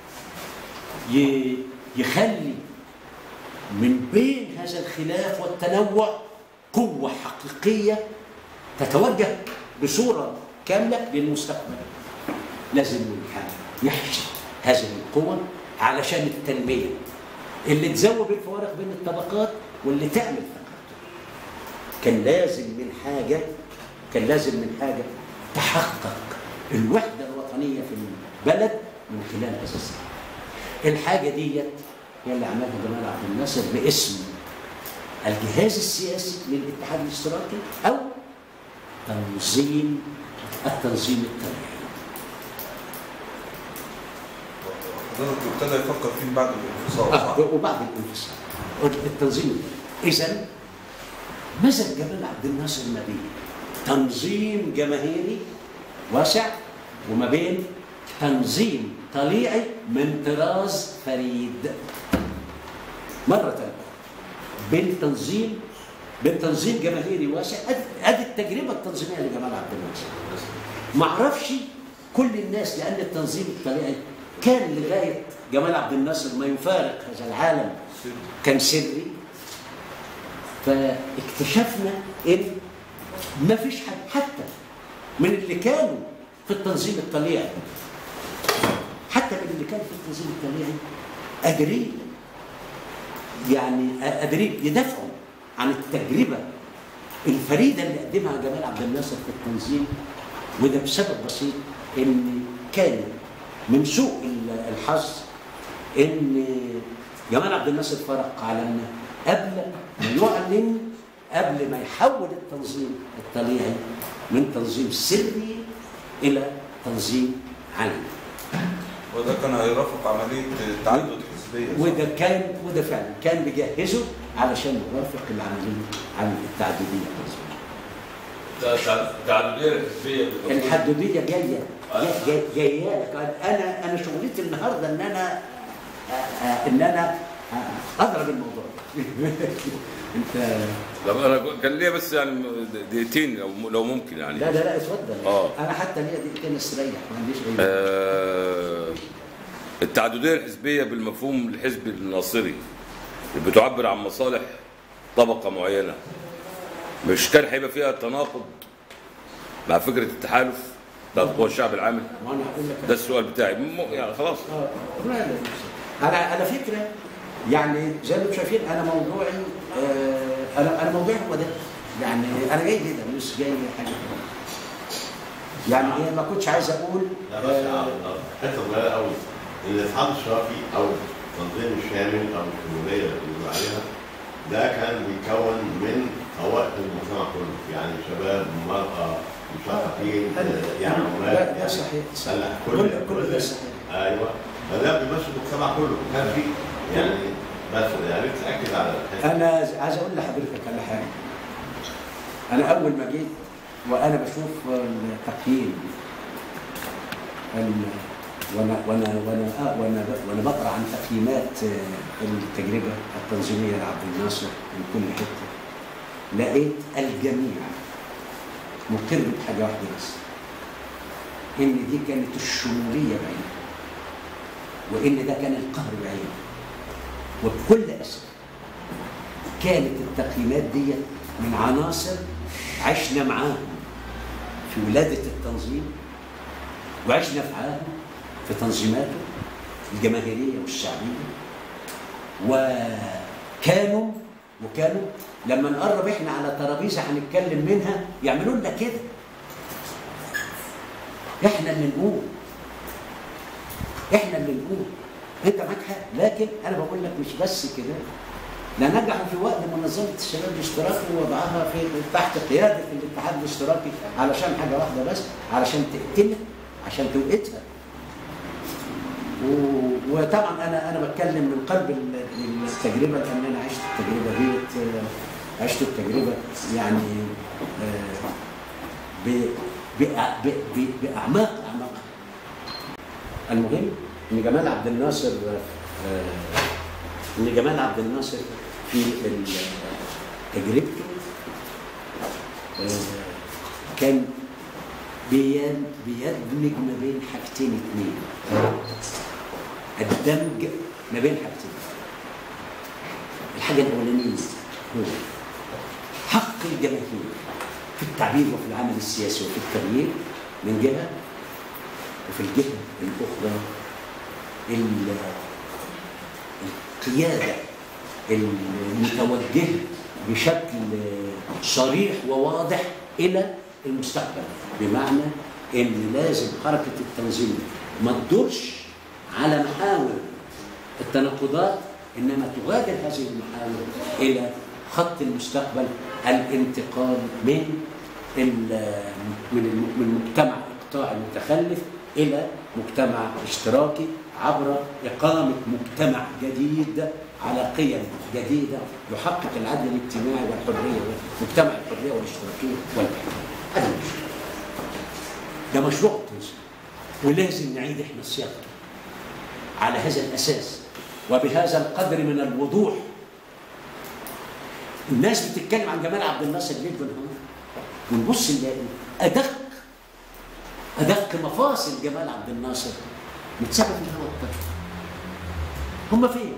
ي- يخلي من بين هذا الخلاف والتنوع قوة حقيقية تتوجه بصورة كاملة للمستقبل لازم يحشد هذه القوة علشان التنمية اللي تزود الفوارق بين الطبقات واللي تعمل تقدم كان لازم من حاجة كان لازم من حاجة تحقق الوحدة الوطنية في البلد من خلال هذا السبب الحاجة ديت هي اللي عملها جمال عبد الناصر باسم الجهاز السياسي للاتحاد الاشتراكي او تنظيم التنظيم التبعي حضرتك ابتدى يفكر فيه بعد الانفصال صح؟ آه، وبعد الانفصال التنظيم اذا مزج جمال عبد الناصر ما بين تنظيم جماهيري واسع وما بين تنظيم طليعي من طراز فريد مرة ثانية بين تنظيم بين تنظيم جماهيري واسع أدي- ادي التجربة التنظيمية لجمال عبد الناصر ما اعرفش كل الناس لان التنظيم الطبيعي كان لغايه جمال عبد الناصر ما يفارق هذا العالم كان سري فاكتشفنا ان ما فيش حد حتى من اللي كانوا في التنظيم الطليعي حتى من اللي كانوا في التنظيم الطليعي قادرين يعني قادرين يدافعوا عن التجربه الفريده اللي قدمها جمال عبد الناصر في التنظيم وده بسبب بسيط ان كان من سوء ال- الحظ ان جمال عبد الناصر فرق عالمنا قبل ما يعلن قبل ما يحول التنظيم الطليعي من تنظيم سري الى تنظيم علني وده كان هيرافق عمليه تعدد حزبيه صح؟ وده كان وده فعلا كان بيجهزه علشان يوافق العمليه عن التعدديه التعدديه الحزبيه بالمفهوم- الحدوديه جايه جايه جايه لك انا انا شغلتي النهارده ان انا آه، آه، ان انا آه، اضرب الموضوع انت طب انا كان ليا بس يعني دقيقتين لو لو ممكن يعني لا لا لا اتفضل آه. انا حتى ليا دقيقتين استريح ما عنديش غير آه، التعدديه الحزبيه بالمفهوم الحزبي الناصري اللي بتعبر عن مصالح طبقه معينه مش كان هيبقى فيها تناقض مع فكره التحالف بتاع قوى الشعب العامل وانا هقول لك ده السؤال بتاعي م- يعني خلاص آه، لا لا على على فكره يعني زي ما انتم شايفين انا موضوعي آه، انا انا موضوعي هو ده يعني انا جاي كده مش جاي حاجه تانية. يعني ايه ما كنتش عايز اقول لا بس آه، حته صغيره قوي الاتحاد الشرفي او التنظيم الشامل او الشموليه اللي بيقولوا عليها ده كان بيتكون من طوائف المجتمع كله يعني شباب مرأة مثقفين آه، يعني عمال لا ده يعني صحيح صحيح هلا كل كل ده صحيح ايوه فده بيمثل المجتمع كله كان في يعني بس يا ريت تاكد على الحته انا عايز اقول لحضرتك على حاجه انا اول ما جيت وانا بشوف التقييم ال- وانا وانا وانا آه وانا ب- وانا بقرا عن تقييمات آه، التجربه التنظيميه لعبد الناصر من كل حته لقيت الجميع مقر بحاجه واحده بس ان دي كانت الشموليه بعينها وان ده كان القهر بعينه وبكل اسف كانت التقييمات دي من عناصر عشنا معاهم في ولادة التنظيم وعشنا معاهم في تنظيماته الجماهيرية والشعبية وكانوا وكانوا لما نقرب احنا على ترابيزة هنتكلم منها يعملوا لنا كده احنا اللي نقول احنا اللي نقول انت معاك حق لكن انا بقول لك مش بس كده لا نجحوا في وقت منظمه الشباب الاشتراكي ووضعها في تحت قياده الاتحاد الاشتراكي علشان حاجه واحده بس علشان تقتلها عشان توقتها و- وطبعا انا انا بتكلم من قلب ال- التجربه لان انا عشت التجربه ديت آه، عشت التجربه يعني آه، ب- بأ- ب- ب- باعماق اعماقها المهم ان جمال عبد الناصر آه، ان جمال عبد الناصر في ال- تجربته آه، كان بين- بيدمج ما بين حاجتين اثنين الدمج ما بين حاجتين الحاجه الاولانيه هو حق الجماهير في التعبير وفي العمل السياسي وفي التغيير من جهه وفي الجهه الاخرى ال- القياده المتوجهه بشكل صريح وواضح الى المستقبل بمعنى ان لازم حركه التنظيم ما تدورش على محاور التناقضات انما تغادر هذه المحاور الى خط المستقبل الانتقال من ال- من الم- من مجتمع اقطاعي متخلف الى مجتمع اشتراكي عبر اقامه مجتمع جديد على قيم جديده يحقق العدل الاجتماعي والحريه مجتمع الحريه والاشتراكيه والحريه هذا المشروع ده مشروع التنظيم ولازم نعيد احنا صياغته على هذا الاساس وبهذا القدر من الوضوح الناس بتتكلم عن جمال عبد الناصر ليل بالنهار ونبص نلاقي ادق ادق مفاصل جمال عبد الناصر متسابه في الهواء الطاير هم فين؟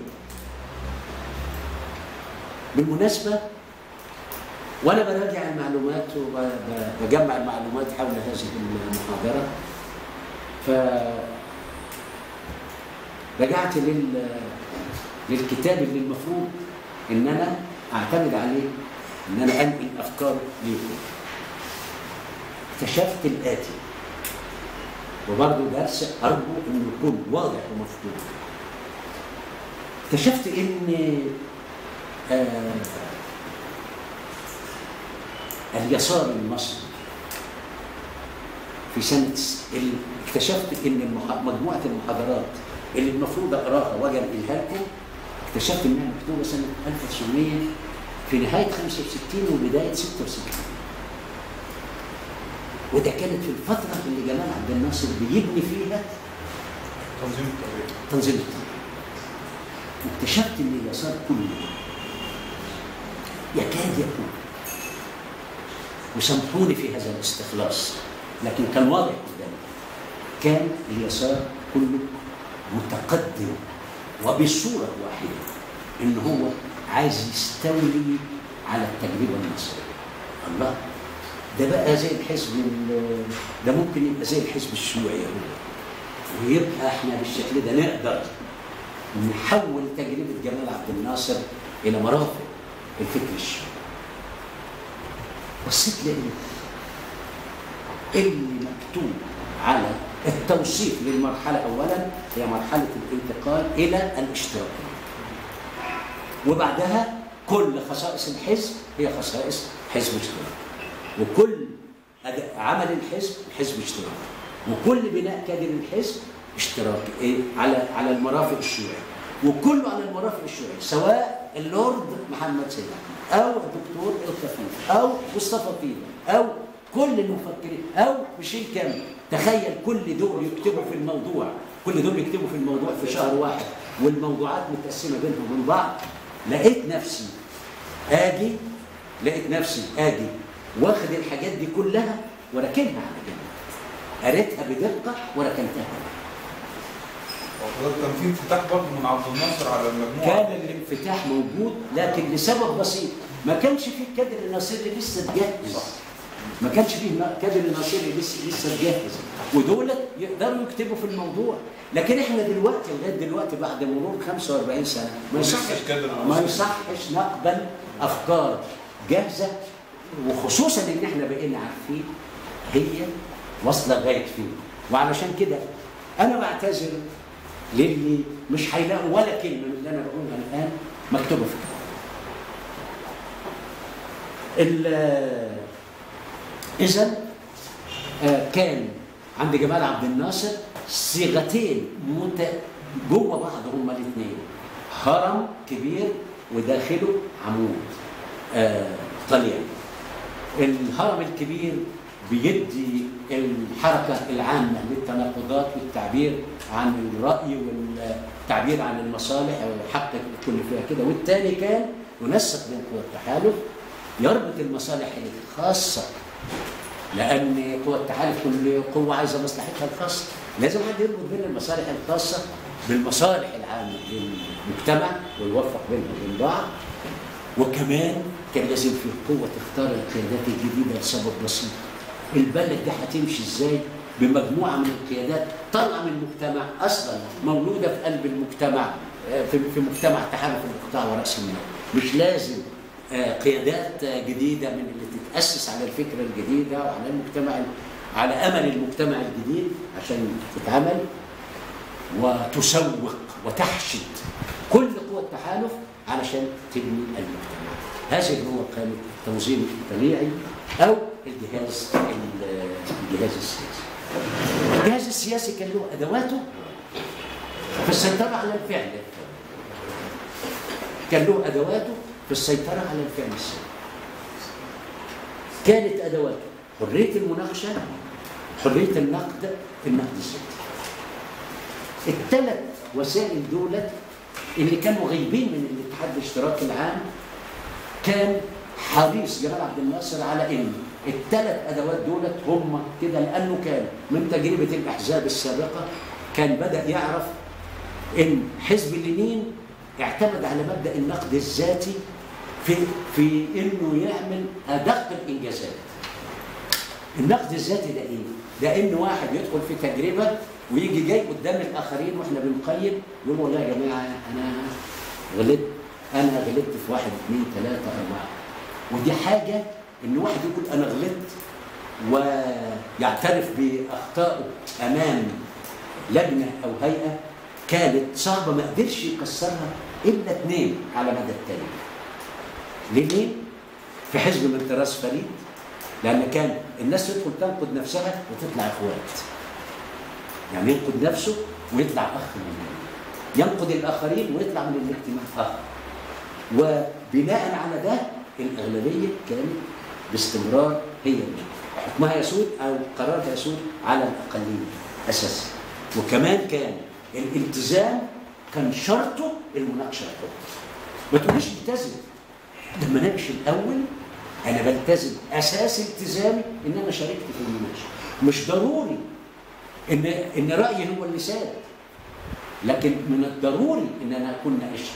بالمناسبه وانا براجع المعلومات وبجمع المعلومات حول هذه المحاضره ف رجعت لل للكتاب اللي المفروض ان انا اعتمد عليه ان انا انقل افكار ليكم اكتشفت الاتي وبرضه درس ارجو انه يكون واضح ومفهوم اكتشفت ان آه اليسار المصري في سنه س- ال- اكتشفت ان المح- مجموعه المحاضرات اللي المفروض اقراها واجي انقلها لكم اكتشفت انها مكتوبه سنه 1900 في نهايه 65 وبدايه 66 وده كانت في الفتره اللي جمال عبد الناصر بيبني فيها تنظيم الطريق تنظيم الطريق واكتشفت ان اليسار كله يكاد يكون وسامحوني في هذا الاستخلاص لكن كان واضح قدامي كان اليسار كله متقدم وبصوره واحده ان هو عايز يستولي على التجربه المصريه الله ده بقى زي الحزب ال- ده ممكن يبقى زي الحزب الشيوعي هو ويبقى احنا بالشكل ده نقدر نحول تجربه جمال عبد الناصر الى مرافق الفكر الشيوعي بصيت لقيت اللي مكتوب على التوصيف للمرحله اولا هي مرحله الانتقال الى الاشتراكيه وبعدها كل خصائص الحزب هي خصائص حزب اشتراكي وكل أد- عمل الحزب حزب اشتراكي وكل بناء كادر الحزب اشتراكي إيه؟ على على المرافق الشيوعيه وكله على المرافق الشيوعيه سواء اللورد محمد سيد او الدكتور الخفيف او مصطفى فيلا او كل المفكرين او ميشيل كامل تخيل كل دول يكتبوا في الموضوع كل دول يكتبوا في الموضوع في شهر واحد والموضوعات متقسمه بينهم وبين بعض لقيت نفسي اجي لقيت نفسي اجي واخد الحاجات دي كلها وراكنها على جنب قريتها بدقه وركنتها وحضرتك كان في انفتاح برضه من عبد الناصر على المجموعه كان الانفتاح موجود لكن لسبب بسيط ما كانش فيه الكادر الناصري لسه اتجهز ما كانش فيه نا- كادر الناصري لسه لسه اتجهز ودول يقدروا يكتبوا في الموضوع لكن احنا دلوقتي لغايه دلوقتي بعد مرور 45 سنه ما لسه يصحش الكادر ما الناصري. يصحش نقبل افكار جاهزه وخصوصا ان احنا بقينا عارفين هي واصله لغايه فين وعلشان كده انا بعتذر للي مش هيلاقوا ولا كلمه من اللي انا بقولها الان مكتوبه في الكتاب. اذا كان عند جمال عبد الناصر صيغتين مت... جوه بعض هما الاثنين هرم كبير وداخله عمود آه طلياني الهرم الكبير بيدي الحركة العامة للتناقضات والتعبير عن الرأي والتعبير عن المصالح وحق كل فيها كده والتاني كان ينسق بين قوى التحالف يربط المصالح الخاصة لأن قوى التحالف كل قوة عايزة مصلحتها الخاصة لازم حد يربط بين المصالح الخاصة بالمصالح العامة للمجتمع ويوفق بينهم وبين بعض وكمان كان لازم في قوة تختار القيادات الجديدة لسبب بسيط البلد دي هتمشي ازاي بمجموعة من القيادات طالعة من المجتمع أصلا مولودة في قلب المجتمع آه، في في مجتمع تحالف الإقطاع ورأس المال مش لازم آه، قيادات آه، جديدة من اللي تتأسس على الفكرة الجديدة وعلى المجتمع على أمل المجتمع الجديد عشان تتعمل وتسوق وتحشد كل قوى التحالف علشان تبني المجتمع هذه هو قائمة التنظيم الطبيعي أو الجهاز ال- الجهاز السياسي الجهاز السياسي كان له أدواته في السيطرة على الفعل كان له أدواته في السيطرة على الفعل السياسي كانت أدواته حرية المناقشة حرية النقد النقد الذاتي الثلاث وسائل دولت اللي كانوا غايبين من الاتحاد الاشتراكي العام كان حريص جمال عبد الناصر على ان الثلاث ادوات دولت هم كده لانه كان من تجربه الاحزاب السابقه كان بدا يعرف ان حزب اللينين اعتمد على مبدا النقد الذاتي في في انه يعمل ادق الانجازات النقد الذاتي ده ايه؟ ده ان واحد يدخل في تجربه ويجي جاي قدام الاخرين واحنا بنقيم يقول والله يا جماعه انا غلطت انا غلطت في واحد اثنين ثلاثه اربعه ودي حاجه ان واحد يقول انا غلطت ويعترف باخطائه امام لجنه او هيئه كانت صعبه ما قدرش يكسرها الا اثنين على مدى التاريخ. لمين؟ في حزب من طراز فريد لان كان الناس تدخل تنقد نفسها وتطلع اخوات يعني ينقد نفسه ويطلع اخ منه ينقد الاخرين ويطلع من الاجتماع اخ وبناء على ده الاغلبيه كانت باستمرار هي اللي حكمها يسود او قرارها يسود على الاقليه اساسا وكمان كان الالتزام كان شرطه المناقشه الحره ما تقوليش التزم لما اناقش الاول انا بلتزم اساس التزامي ان انا شاركت في المناقشه مش ضروري ان ان رايي هو اللي ساد لكن من الضروري ان انا اكون ناقشت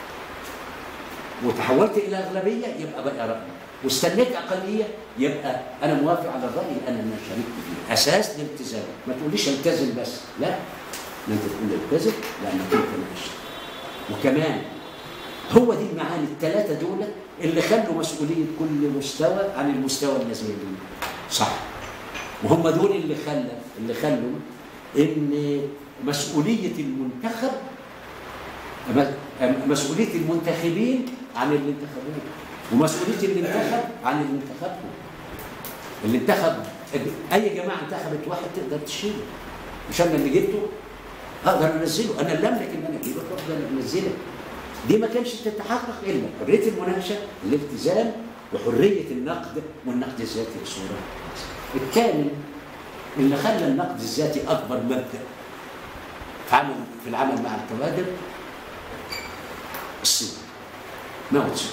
وتحولت الى اغلبيه يبقى بقى رايي واستنيت اقليه يبقى انا موافق على الراي اللي انا أنا شاركت فيه اساس الالتزام ما تقوليش التزم بس لا ما انت تقول التزم لانك انت ناقشت وكمان هو دي المعاني الثلاثه دول اللي خلوا مسؤوليه كل مستوى عن المستوى الذي يليه صح وهم دول اللي خلى اللي خلوا ان مسؤوليه المنتخب مسؤوليه المنتخبين عن اللي انتخبوه ومسؤوليه اللي انتخب عن اللي انتخبه اللي انتخب اي جماعه انتخبت واحد تقدر تشيله مش انا اللي جبته اقدر انزله انا اللي املك ان انا اجيبك واقدر انزلك دي ما كانش تتحقق الا حريه المناقشه الالتزام وحريه النقد والنقد الذاتي بصوره الثاني اللي خلى النقد الذاتي اكبر مبدا في عمل في العمل مع الكوادر الصين ماو تسو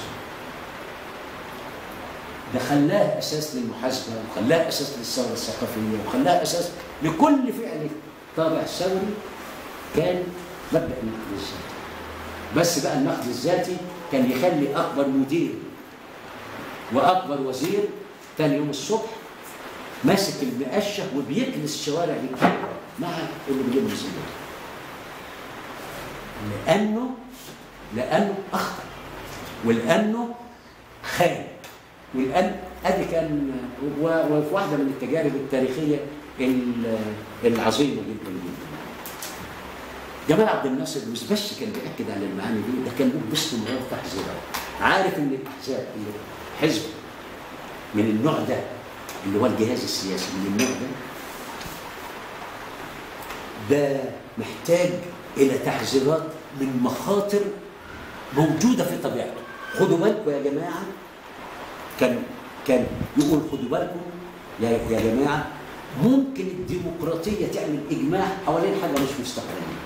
ده خلاه اساس للمحاسبه وخلاه اساس للثوره الثقافيه وخلاه اساس لكل فعل طابع ثوري كان مبدا النقد الذاتي بس بقى النقد الذاتي كان يخلي اكبر مدير واكبر وزير تاني يوم الصبح ماسك المقشه وبيكنس الشوارع دي مع اللي بيجيب الزبون لانه لانه اخطا ولانه خان ولان ادي كان وفي واحده من التجارب التاريخيه العظيمه جدا جدا جمال عبد الناصر مش بس كان بيأكد على المعاني دي ده كان له باستمرار تحذيرات عارف ان الاحزاب اللي حزب من النوع ده اللي هو الجهاز السياسي من النوع ده ده محتاج الى تحذيرات من مخاطر موجوده في طبيعته خدوا بالكم يا جماعه كان كان يقول خدوا بالكم يا يا جماعه ممكن الديمقراطيه تعمل اجماع حوالين حاجه مش مستقبليه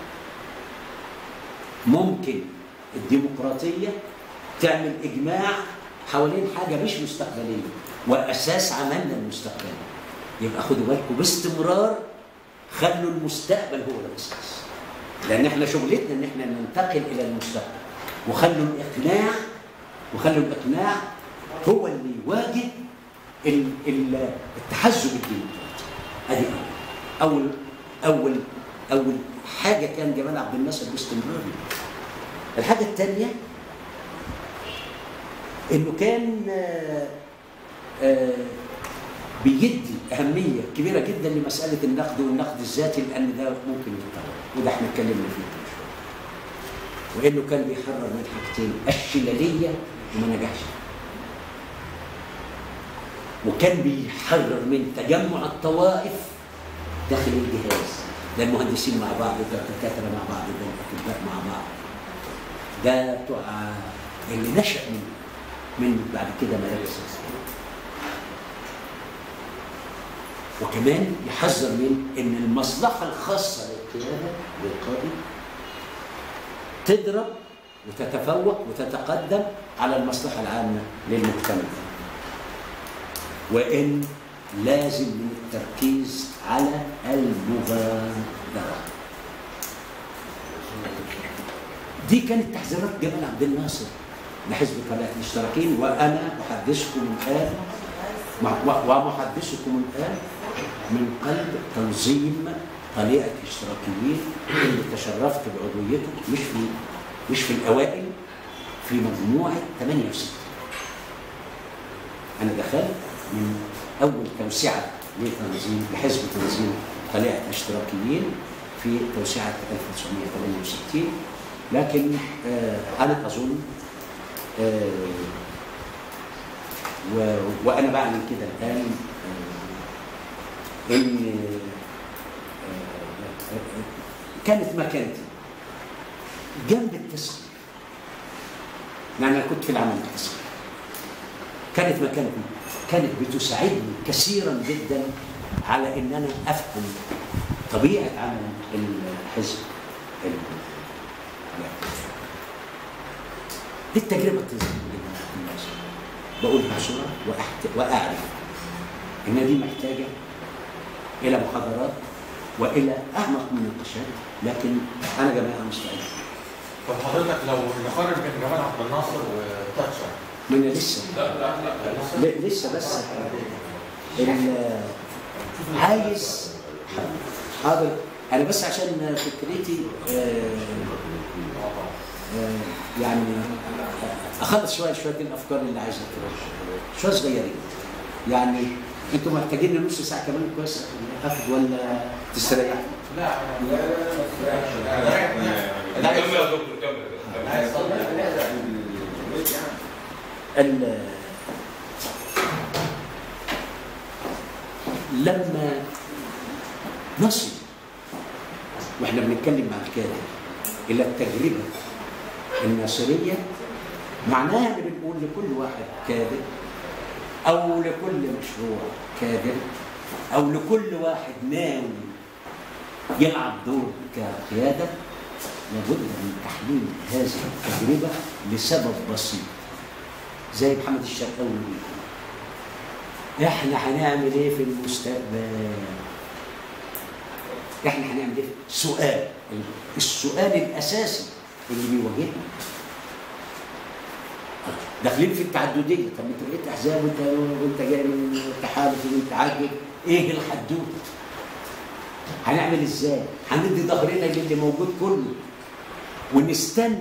ممكن الديمقراطيه تعمل اجماع حوالين حاجه مش مستقبليه واساس عملنا المستقبلي يبقى خدوا بالكم باستمرار خلوا المستقبل هو الاساس لان احنا شغلتنا ان احنا ننتقل الى المستقبل وخلوا الاقناع وخلوا الاقناع هو اللي يواجه ال- ال- التحزب الديمقراطي ادي اول اول اول اول حاجه كان جمال عبد الناصر باستمرار الحاجه الثانيه انه كان آه، آه، بيدي اهميه كبيره جدا لمساله النقد والنقد الذاتي لان ده ممكن يتطور وده احنا اتكلمنا فيه من شوية. وانه كان بيحرر من حاجتين الشلاليه وما نجحش وكان بيحرر من تجمع الطوائف داخل الجهاز ده المهندسين مع بعض ده الدكاتره مع بعض ده الاطباء مع بعض ده بتوع اللي نشا من من بعد كده مدارس الاسلام وكمان يحذر من ان المصلحه الخاصه للقياده للقائد تضرب وتتفوق وتتقدم على المصلحه العامه للمجتمع وان لازم من التركيز على المغادره دي كانت تحذيرات جمال عبد الناصر لحزب طلائع الاشتراكيين وانا احدثكم الان ومحدثكم الان من قلب تنظيم طليعه الاشتراكيين اللي تشرفت بعضويته مش في مش في الاوائل في مجموعه 68 انا دخلت من اول توسعه لتنظيم لحزب تنظيم طليعه الاشتراكيين في توسعه 1968 لكن آه انا اظن آه و... وانا بعمل كده الان آه، ان آه، آه، كانت مكانتي جنب التسخير يعني انا كنت في العمل التسخير كانت مكانتي كانت بتساعدني كثيرا جدا على ان انا افهم طبيعه عمل الحزب ال- دي التجربه التنظيميه الناس بقولها بسرعه وأحت- واعرف ان دي محتاجه الى محاضرات والى اعمق مناقشات لكن انا جماعه مستعد طب حضرتك لو نقارن بين جمال عبد الناصر وتاتشر ما انا لسه لا لا لا ل- لسه بس ال- عايز حاضر انا بس عشان فكرتي آه، آه، يعني اخلص شويه شويه الافكار اللي عايز اقولها شويه صغيرين يعني انتوا محتاجين نص ساعه كمان كويس اخد ولا تستريحوا؟ لا كمل يا دكتور كمل ال- لما نصل واحنا بنتكلم مع الكاتب الى التجربه الناصريه معناها ان بنقول لكل واحد كاذب او لكل مشروع كاذب او لكل واحد ناوي يلعب دور كقياده لابد من تحليل هذه التجربه لسبب بسيط زي محمد الشرقاوي بيقول احنا هنعمل ايه في المستقبل احنا هنعمل ايه سؤال السؤال الاساسي اللي بيواجهنا داخلين في التعدديه طب انت بقيت احزاب وانت وانت جاي من التحالف وانت عاجب ايه الحدوته هنعمل ازاي هندي ظهرنا للي موجود كله ونستنى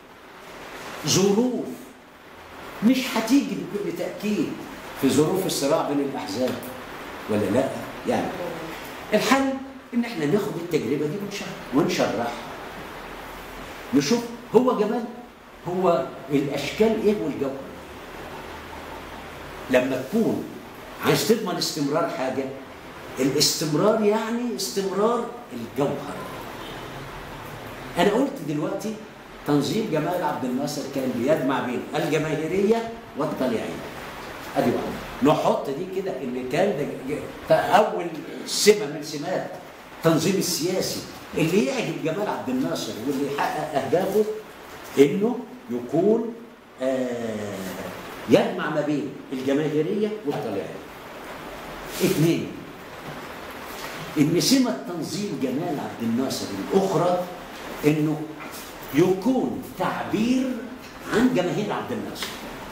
ظروف مش هتيجي بكل تاكيد في ظروف الصراع بين الاحزاب ولا لا يعني الحل ان احنا ناخد التجربه دي ونشرح ونشرحها نشوف هو جمال هو الاشكال ايه والجوهر لما تكون عايز تضمن استمرار حاجه الاستمرار يعني استمرار الجوهر انا قلت دلوقتي تنظيم جمال عبد الناصر كان بيجمع بين الجماهيريه والطليعيه ادي واحده نحط دي كده ان كان ده ج- اول سمه من سمات التنظيم السياسي اللي يعجب جمال عبد الناصر واللي يحقق اهدافه انه يكون آه يجمع ما بين الجماهيريه والطليعيه. اثنين ان سمه تنظيم جمال عبد الناصر الاخرى انه يكون تعبير عن جماهير عبد الناصر.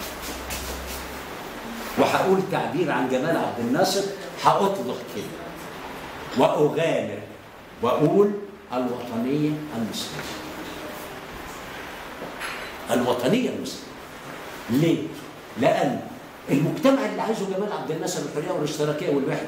وهقول تعبير عن جمال عبد الناصر هأطلق كده وأغامر وأقول الوطنية المصرية الوطنية المصرية ليه؟ لأن المجتمع اللي عايزه جمال عبد الناصر الحرية والاشتراكية والوحدة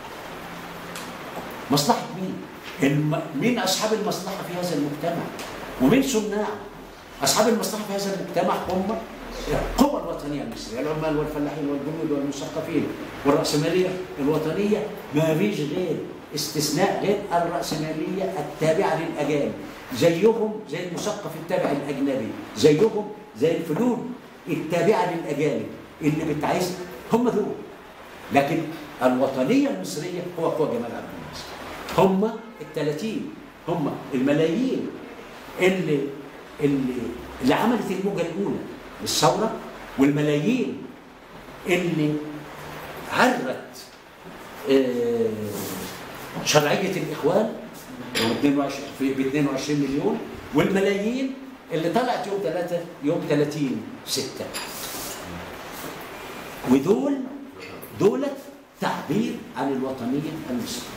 مصلحة مين؟ الم... مين أصحاب المصلحة في هذا المجتمع؟ ومين صناعه؟ أصحاب المصلحة في هذا المجتمع هم القوى الوطنية المصرية العمال والفلاحين والجنود والمثقفين والرأسمالية الوطنية ما فيش غير استثناء غير الرأسمالية التابعة للأجانب زيهم زي المثقف التابع الأجنبي زيهم زي الفنون التابعة للأجانب اللي بتعيش هم دول لكن الوطنية المصرية هو قوى جمال عبد الناصر هم الثلاثين هم الملايين اللي اللي اللي عملت الموجة الأولى للثورة والملايين اللي عرت آه، شرعية الإخوان ب 22 مليون والملايين اللي طلعت يوم 3 يوم 30 6 ودول دولت تعبير عن الوطنية المصرية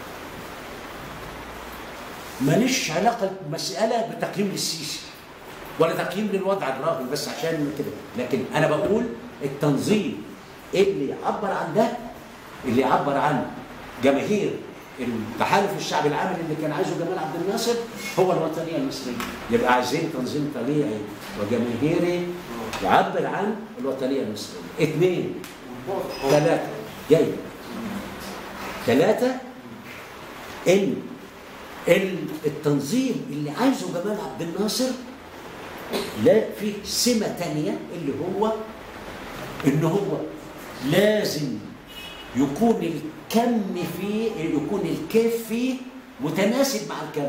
ماليش علاقة مسألة بتقييم للسيسي ولا تقييم للوضع الراهن بس عشان كده لكن أنا بقول التنظيم اللي يعبر عن ده اللي يعبر عن جماهير التحالف الشعبي العامل اللي كان عايزه جمال عبد الناصر هو الوطنيه المصريه يبقى عايزين تنظيم طبيعي وجماهيري يعبر عن الوطنيه المصريه اثنين ثلاثه جاي ثلاثه ان ال- التنظيم اللي عايزه جمال عبد الناصر لا في سمه تانية اللي هو ان هو لازم يكون الكم فيه يكون الكيف فيه متناسب مع الكم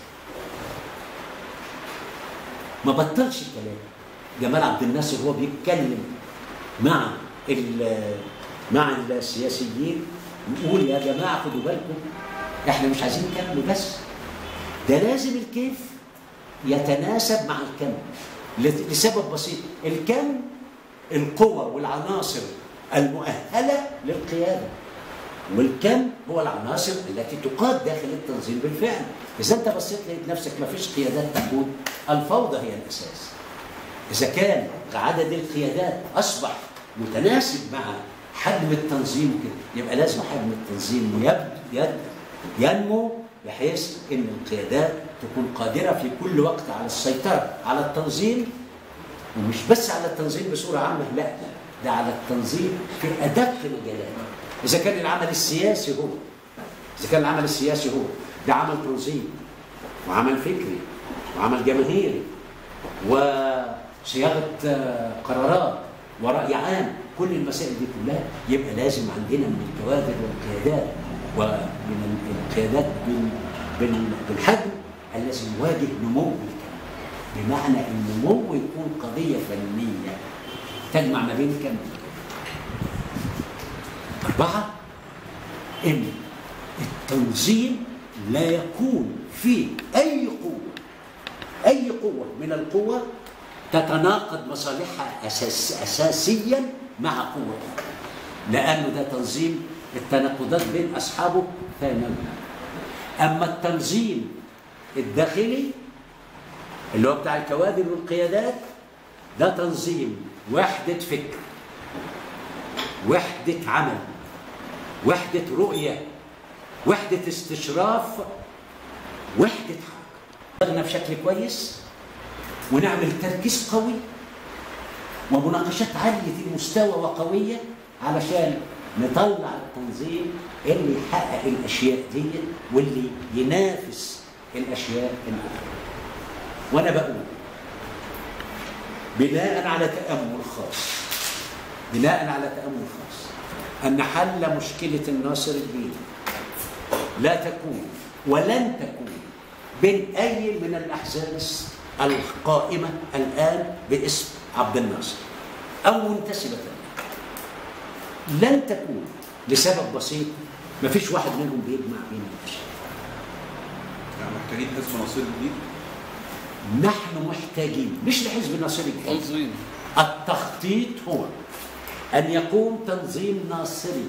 ما بطلش الكلام جمال عبد الناصر هو بيتكلم مع ال- مع السياسيين يقول يا جماعه خدوا بالكم احنا مش عايزين كم بس ده لازم الكيف يتناسب مع الكم لت- لسبب بسيط الكم القوى والعناصر المؤهله للقياده والكم هو العناصر التي تقاد داخل التنظيم بالفعل اذا انت بصيت لقيت نفسك ما فيش قيادات تقود الفوضى هي الاساس اذا كان عدد القيادات اصبح متناسب مع حجم التنظيم كده يبقى لازم حجم التنظيم يب يد ينمو بحيث ان القيادات تكون قادره في كل وقت على السيطره على التنظيم ومش بس على التنظيم بصوره عامه لا ده على التنظيم في ادق مجالات اذا كان العمل السياسي هو اذا كان العمل السياسي هو ده عمل تنظيم وعمل فكري وعمل جماهيري وصياغه آه، قرارات وراي عام كل المسائل دي كلها يبقى لازم عندنا من الكوادر والقيادات ومن القيادات بال- بال- بالحجم الذي يواجه نمو الكلام بمعنى ان النمو يكون قضيه فنيه تجمع ما بين كم أربعة إن التنظيم لا يكون في أي قوة أي قوة من القوى تتناقض مصالحها أساس أساسيا مع قوة أخرى لأنه ده تنظيم التناقضات بين أصحابه ثانوي أما التنظيم الداخلي اللي هو بتاع الكوادر والقيادات ده تنظيم وحدة فكر وحدة عمل وحدة رؤية وحدة استشراف وحدة حركة دماغنا بشكل كويس ونعمل تركيز قوي ومناقشات عالية المستوى وقوية علشان نطلع التنظيم اللي يحقق الأشياء دي واللي ينافس الأشياء الأخرى وأنا بقول بناء على تأمل خاص بناء على تأمل خاص أن حل مشكلة الناصر الدين لا تكون ولن تكون بين أي من الأحزاب القائمة الآن باسم عبد الناصر أو منتسبة له لن تكون لسبب بسيط ما فيش واحد منهم بيجمع بين الأشياء يعني محتاجين حزب ناصر جديد نحن محتاجين مش لحزب الناصر الجديد تنظيم التخطيط هو أن يقوم تنظيم ناصري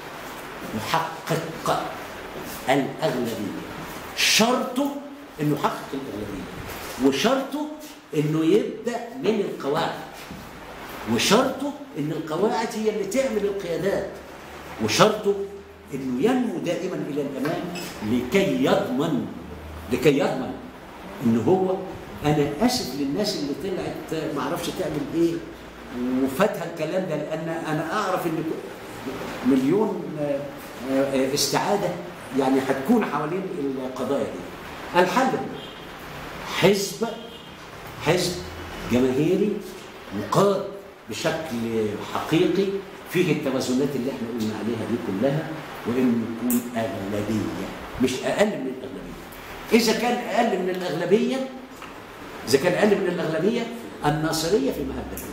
يحقق الأغلبية شرطه أنه يحقق الأغلبية وشرطه أنه يبدأ من القواعد وشرطه أن القواعد هي اللي تعمل القيادات وشرطه أنه ينمو دائما إلى الأمام لكي يضمن لكي يضمن ان هو انا اسف للناس اللي طلعت ما اعرفش تعمل ايه وفاتها الكلام ده لان انا اعرف ان مليون آه، آه، استعاده يعني هتكون حوالين القضايا دي الحل هو حزب حزب جماهيري مقاد بشكل حقيقي فيه التوازنات اللي احنا قلنا عليها دي كلها وانه يكون اغلبيه مش اقل من الاغلبيه اذا كان اقل من الاغلبيه اذا كان اقل من الاغلبيه الناصريه في مهبه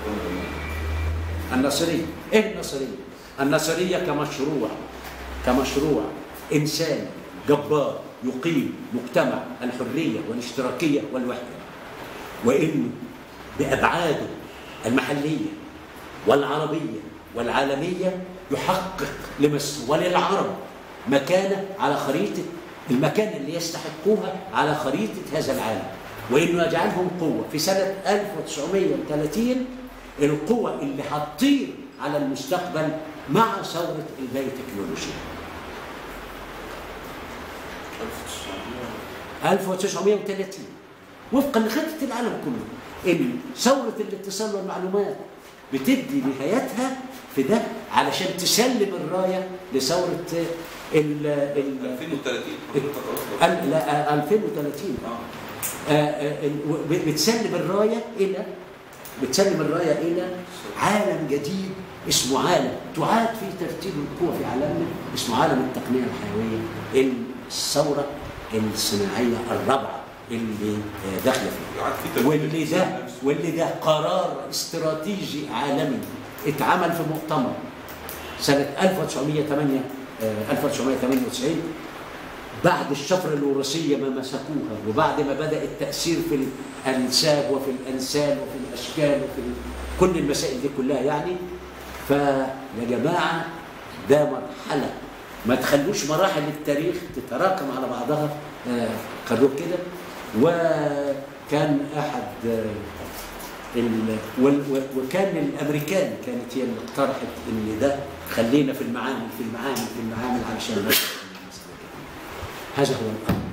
الناصريه ايه الناصريه الناصريه كمشروع كمشروع انساني جبار يقيم مجتمع الحريه والاشتراكيه والوحده وانه بابعاده المحليه والعربيه والعالميه يحقق لمصر وللعرب مكانه على خريطه المكان اللي يستحقوها على خريطه هذا العالم وانه يجعلهم قوه في سنه 1930 القوه اللي هتطير على المستقبل مع ثوره البيوتكنولوجيا 1930 وفقا لخطه العالم كله ان ثوره الاتصال والمعلومات بتدي نهايتها في ده علشان تسلم الرايه لثوره ال ال 2030 ال- لا آه، 2030 آه، آه، ال- و- بتسلم الرايه الى بتسلم الرايه الى عالم جديد اسمه عالم تعاد في ترتيب القوى في عالمنا اسمه عالم التقنيه الحيويه الثوره الصناعيه الرابعه اللي آه، داخله فيه يعاد في ترتيب واللي ده الاقتصاد نفسه. واللي ده قرار استراتيجي عالمي اتعمل في مؤتمر سنة 1908 آه، 1998 بعد الشفرة الوراثية ما مسكوها وبعد ما بدأ التأثير في الأنساب وفي الأنسال وفي الأشكال وفي ال- كل المسائل دي كلها يعني فيا جماعة ده مرحلة ما تخلوش مراحل التاريخ تتراكم على بعضها آه، خلوه كده وكان أحد آه، ال- وال- و- وكان الامريكان كانت هي اللي اقترحت ان ده خلينا في المعامل في المعامل في المعامل علشان نوصل للمسألة دي. هذا هو الامر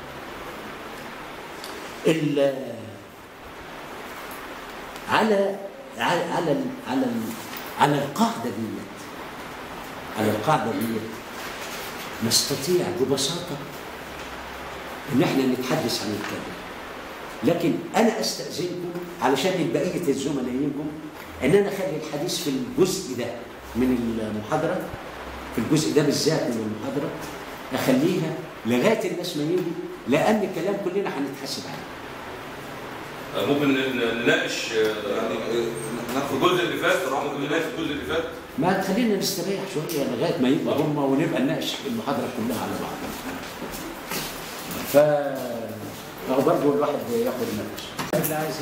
ال- على على على ال- على ال- على القاعده ديت على القاعده ديت نستطيع ببساطه ان احنا نتحدث عن الكلام لكن انا استاذنكم علشان بقيه الزملاء يجوا ان انا اخلي الحديث في الجزء ده من المحاضره في الجزء ده بالذات من المحاضره اخليها لغايه الناس ما يجوا لان الكلام كلنا هنتحاسب عليه آه، ممكن ن- نناقش آه، يعني آه، في ناخد الجزء اللي فات ممكن نناقش الجزء اللي فات ما تخلينا نستريح شويه لغايه ما يبقى هم ونبقى نناقش المحاضره كلها على بعض ف هو برضه الواحد ياخد نفس اللي عايز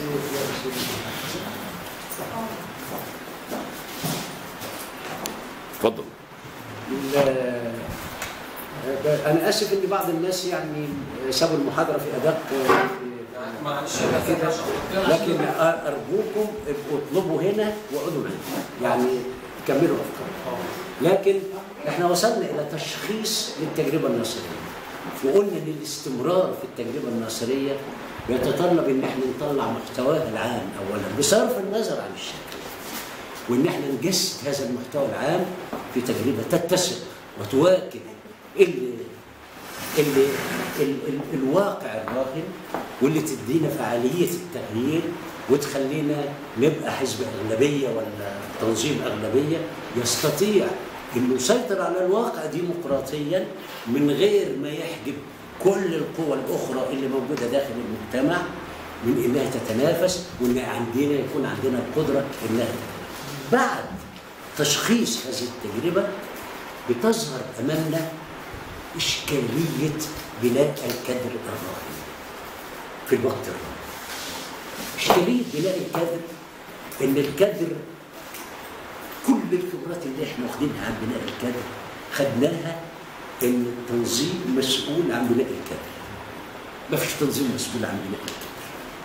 اتفضل ال- انا اسف ان بعض الناس يعني سابوا المحاضره في ادق معلش كده لكن ارجوكم ابقوا اطلبوا هنا واقعدوا معانا يعني كملوا افكاركم لكن احنا وصلنا الى تشخيص للتجربه الناصريه وقلنا ان الاستمرار في التجربه الناصريه يتطلب ان احنا نطلع محتواها العام اولا بصرف النظر عن الشكل وان احنا نجسد هذا المحتوى العام في تجربه تتسق وتواكب اللي اللي ال ال الواقع الراهن واللي تدينا فعاليه التغيير وتخلينا نبقى حزب اغلبيه ولا تنظيم اغلبيه يستطيع انه يسيطر على الواقع ديمقراطيا من غير ما يحجب كل القوى الاخرى اللي موجوده داخل المجتمع من انها تتنافس وان عندنا يكون عندنا القدره انها تتنافس. بعد تشخيص هذه التجربه بتظهر امامنا إشكالية بناء الكادر الراهن في الوقت الراهن إشكالية بناء الكادر إن الكادر كل الخبرات اللي احنا واخدينها عن بناء الكادر خدناها إن التنظيم مسؤول عن بناء الكادر ما فيش تنظيم مسؤول عن بناء الكادر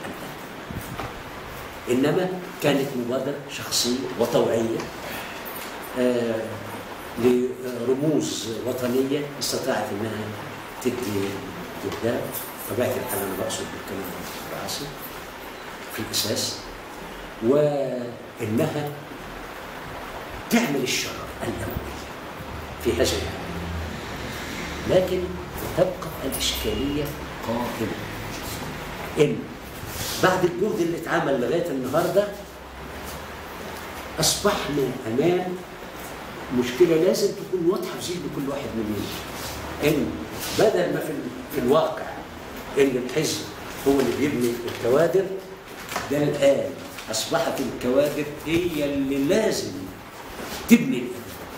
الآن. إنما كانت مبادرة شخصية وطوعية آه لرموز وطنية استطاعت أنها تدي جهدها طبيعة الحال أنا بقصد بالكلام الرئاسي في الأساس وإنها تعمل الشرع الأول في هذا العالم لكن تبقى الإشكالية قائمة إن بعد الجهد اللي اتعمل لغاية النهاردة أصبحنا أمام مشكله لازم تكون واضحه في ذهن كل واحد مننا ان بدل ما في, في الواقع ان الحزب هو اللي بيبني الكوادر ده الان اصبحت الكوادر هي اللي لازم تبني الاداء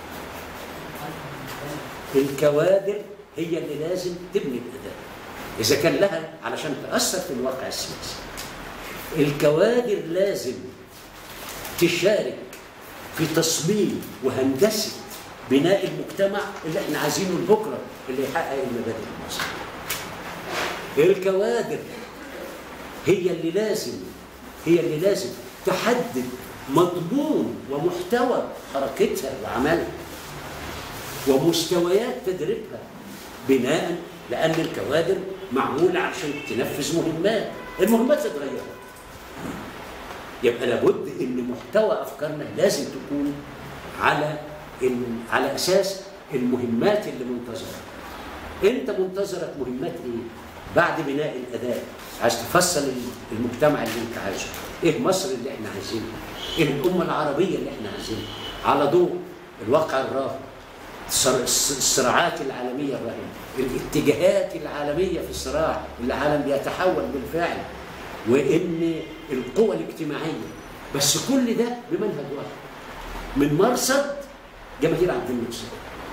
الكوادر هي اللي لازم تبني الاداء اذا كان لها علشان تاثر في الواقع السياسي الكوادر لازم تشارك في تصميم وهندسه بناء المجتمع اللي احنا عايزينه لبكره اللي يحقق المبادئ المصريه. الكوادر هي اللي لازم هي اللي لازم تحدد مضمون ومحتوى حركتها وعملها ومستويات تدريبها بناء لان الكوادر معموله عشان تنفذ مهمات المهمات اتغيرت يبقى لابد ان محتوى افكارنا لازم تكون على إن على اساس المهمات اللي منتظره انت منتظرك مهمات ايه بعد بناء الاداء عايز تفصل المجتمع اللي انت عايزه ايه مصر اللي احنا عايزينها ايه الامه العربيه اللي احنا عايزينها على ضوء الواقع الراهن الصر- الص- الصراعات العالميه الراهنه الاتجاهات العالميه في الصراع العالم بيتحول بالفعل وان القوى الاجتماعيه بس كل ده بمنهج واحد من مرصد جماهير عبد الناصر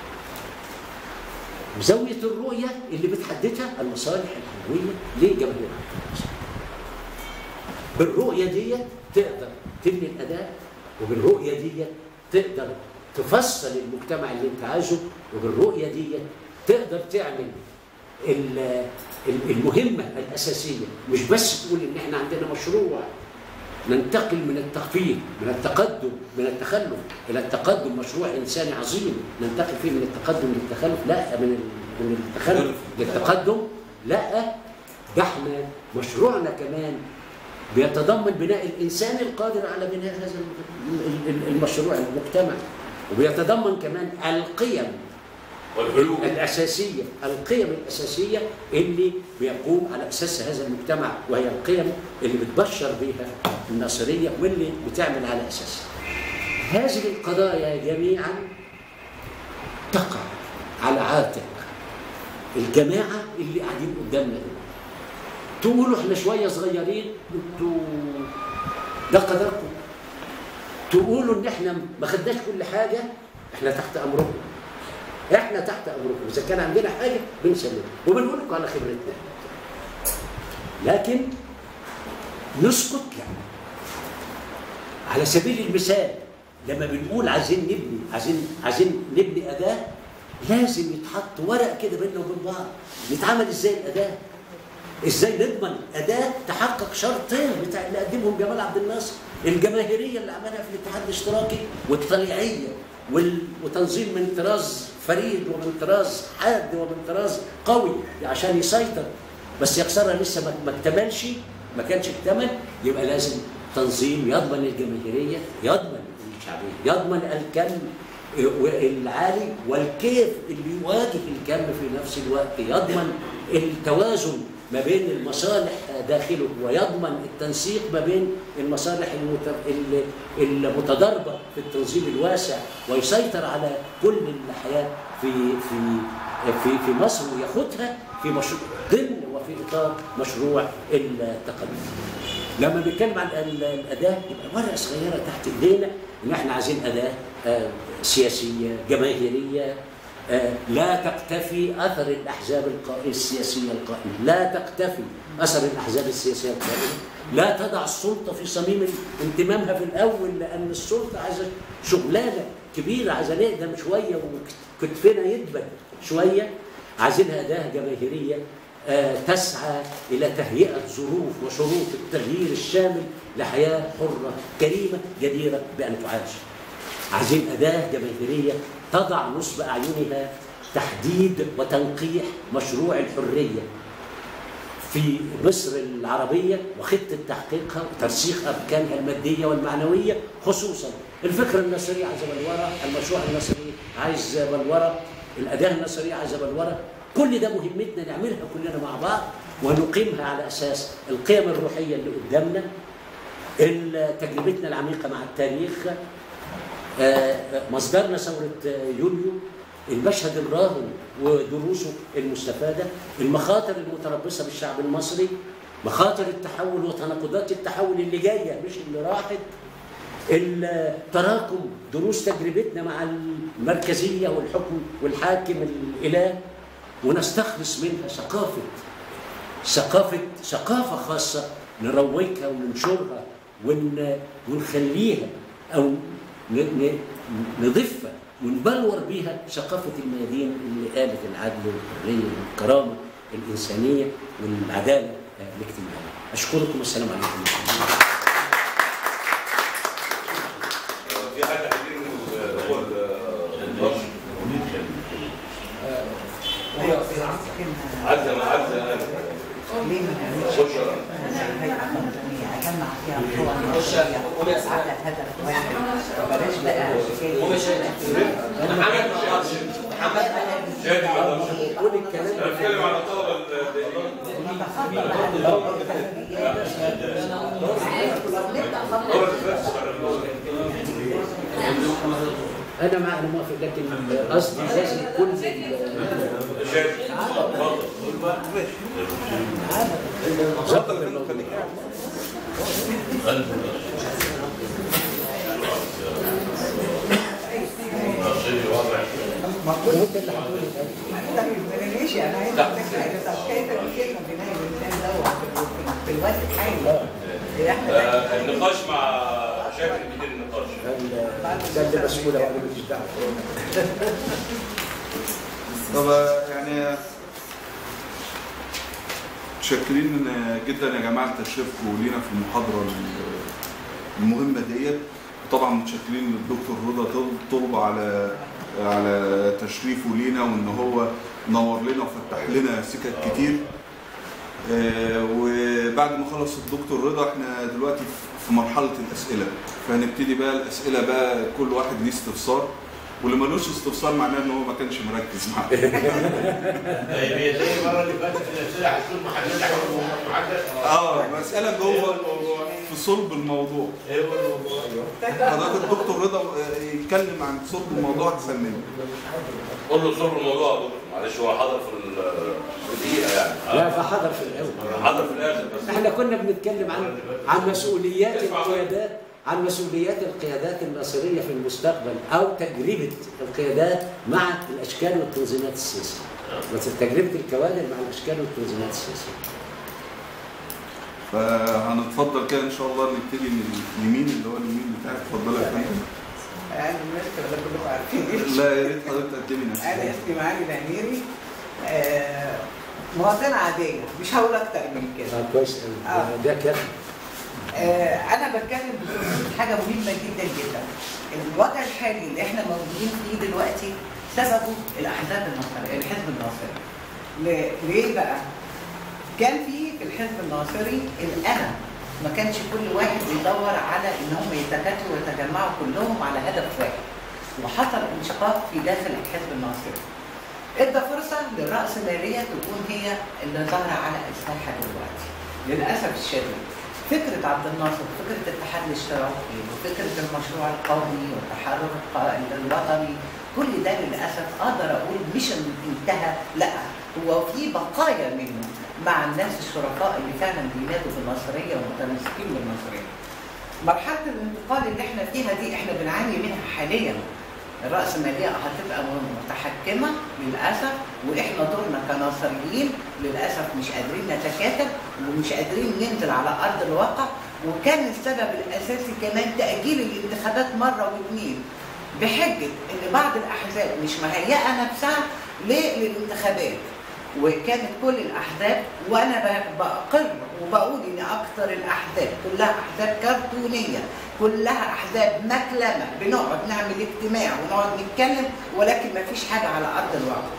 وزاويه الرؤيه اللي بتحددها المصالح الحيويه لجماهير عبد الناصر بالرؤيه دي تقدر تبني الاداء وبالرؤيه دي تقدر تفصل المجتمع اللي انت عايزه وبالرؤيه دي تقدر تعمل ال- ال- المهمه الاساسيه مش بس تقول ان احنا عندنا مشروع ننتقل من التخفيض من التقدم من التخلف الى التقدم مشروع انساني عظيم ننتقل فيه من التقدم للتخلف لا من ال- من التخلف للتقدم لا ده احنا مشروعنا كمان بيتضمن بناء الانسان القادر على بناء هذا ال- ال- المشروع المجتمع وبيتضمن كمان القيم والحلول الأساسية القيم الأساسية اللي بيقوم على أساسها هذا المجتمع وهي القيم اللي بتبشر بها الناصرية واللي بتعمل على أساسها هذه القضايا جميعا تقع على عاتق الجماعة اللي قاعدين قدامنا دول تقولوا احنا شوية صغيرين انتوا ده قدركم تقولوا ان احنا ما خدناش كل حاجة احنا تحت امركم احنا تحت امركم اذا كان عندنا حاجه بنسلمها وبنقول لكم على خبرتنا لكن نسكت لا على سبيل المثال لما بنقول عايزين نبني عايزين عايزين نبني اداه لازم يتحط ورق كده بيننا وبين بعض نتعامل ازاي الاداه ازاي نضمن اداه تحقق شرطين بتاع اللي قدمهم جمال عبد الناصر الجماهيريه اللي عملها في الاتحاد الاشتراكي والطليعيه وال- وتنظيم من طراز فريد ومن طراز حاد ومن طراز قوي عشان يسيطر بس يخسرها لسه ما- ما اكتملش ما كانش اكتمل يبقى لازم تنظيم يضمن الجماهيريه يضمن الشعبيه يضمن الكم العالي والكيف اللي يواجه الكم في نفس الوقت يضمن التوازن ما بين المصالح داخله ويضمن التنسيق ما بين المصالح المت- ال- المتضاربه في التنظيم الواسع ويسيطر على كل الحياه في في في في مصر وياخدها في مشروع ضمن وفي اطار مشروع التقدم. لما بنتكلم عن ال- الاداه يبقى ورقه صغيره تحت ايدينا ان احنا عايزين اداه آه، سياسيه جماهيريه آه، لا تقتفي اثر الاحزاب القا- السياسيه القائمه، لا تقتفي اثر الاحزاب السياسيه القائمه، لا تضع السلطه في صميم انتمامها في الاول لان السلطه عايزه شغلانه كبيره عايزه نقدم شويه وكتفنا يدبل شويه عايزينها اداه جماهيريه آه، تسعى الى تهيئه ظروف وشروط التغيير الشامل لحياه حره كريمه جديره بان تعاش. عايزين أداة جماهيرية تضع نصب أعينها تحديد وتنقيح مشروع الحرية في مصر العربية وخطة تحقيقها وترسيخ أركانها المادية والمعنوية خصوصا الفكرة النصرية عايزة بلورة المشروع النصري عايز بلورة الأداة النصرية عايزة بلورة كل ده مهمتنا نعملها كلنا مع بعض ونقيمها على أساس القيم الروحية اللي قدامنا ال- تجربتنا العميقة مع التاريخ آه، مصدرنا ثورة آه، يوليو المشهد الراهن ودروسه المستفادة المخاطر المتربصة بالشعب المصري مخاطر التحول وتناقضات التحول اللي جاية مش اللي راحت التراكم دروس تجربتنا مع المركزية والحكم والحاكم الإله ونستخلص منها ثقافة ثقافة ثقافة خاصة نروجها وننشرها ون ونخليها أو ن- ن- نضيفها ونبلور بيها ثقافة الميادين اللي قالت العدل والحرية والكرامة الإنسانية والعدالة آه، الاجتماعية أشكركم والسلام عليكم ورحمة الله في حد عايزين هو النشر عزة عزة ليه ما نعملش خش هيئة وطنية أجمع فيها القوى المصرية على هدف واحد بلاش بقى حكاية كل الكلام ده بتكلم على الطلبه انا مع انا موافق لكن قصدي لازم كل ظبط الموضوع طيب ماشي أنا عايزة أقول لك حاجة طب كيف الكلمة بناء الإنسان دوت في- في الوقت الحالي إحنا النقاش مع شكل مدير النقاش ده اللي مسؤول عن ماليش دعوه طب يعني متشكرين جدا يا جماعه تشريفكم لينا في المحاضره المهمه ديت طبعا متشكرين للدكتور رضا طل- طلب على على تشريفه لينا وان هو نور لنا وفتح لنا سكك كتير آه، وبعد ما خلص الدكتور رضا احنا دلوقتي في- في مرحله الاسئله فهنبتدي بقى الاسئله بقى كل واحد ليه استفسار واللي ملوش استفسار معناه ان هو ما كانش مركز معانا طيب هي زي المره اللي فاتت الاسئله هتكون محدده محدد اه مسألة جوه في صلب الموضوع ايه هو الموضوع؟ حضرتك الدكتور رضا آه، يتكلم عن صلب الموضوع احسن مني قول له صور الموضوع يا دكتور معلش هو حاضر في ال- في الدقيقه يعني لا فحضر في الاول حاضر في الاخر بس احنا كنا بنتكلم عن عن مسؤوليات القيادات عن مسؤوليات القيادات الناصريه في المستقبل او تجربه القيادات مع الاشكال والتنظيمات السياسيه. بس تجربه الكوادر مع الاشكال والتنظيمات السياسيه. فهنتفضل كده ان شاء الله نبتدي من اليمين اللي هو اليمين بتاعك اتفضل يا فندم أنا المشكلة ده كلكم عارفين لا يا ريت حضرتك تقدمي أنا نفسك اسمي معالي الأميري آه، مواطنة عادية مش هقول أكتر من كده آه كويس قوي آه. ده كده آه، انا بتكلم بخصوص حاجه مهمه جدا جدا الوضع الحالي اللي احنا موجودين فيه دلوقتي سببه الاحزاب الناصريه الحزب الناصري ل- ليه بقى كان في في الحزب الناصري الانا ما كانش كل واحد بيدور على ان هم يتكاتلوا ويتجمعوا كلهم على هدف واحد وحصل انشقاق في داخل الحزب الناصري ادى فرصه للراسماليه تكون هي اللي ظاهره على الساحه دلوقتي للاسف الشديد فكره عبد الناصر وفكره الاتحاد الاشتراكي وفكره المشروع القومي والتحرر الق- الوطني كل ده للاسف اقدر اقول مش إنه انتهى لا هو في بقايا منه مع الناس الشركاء اللي فعلا بينادوا بالنصريه ومتمسكين بالنصريه. مرحله الانتقال اللي احنا فيها دي احنا بنعاني منها حاليا الرأسمالية هتبقى متحكمة للأسف وإحنا دورنا كناصريين للأسف مش قادرين نتكاتف ومش قادرين ننزل على أرض الواقع وكان السبب الأساسي كمان تأجيل الانتخابات مرة واثنين بحجة إن بعض الأحزاب مش مهيئة نفسها ليه؟ للانتخابات وكانت كل الاحزاب وانا ب- بقر وبقول ان اكثر الاحزاب كلها احزاب كرتونيه كلها احزاب مكلمه بنقعد نعمل اجتماع ونقعد نتكلم ولكن ما فيش حاجه على ارض الواقع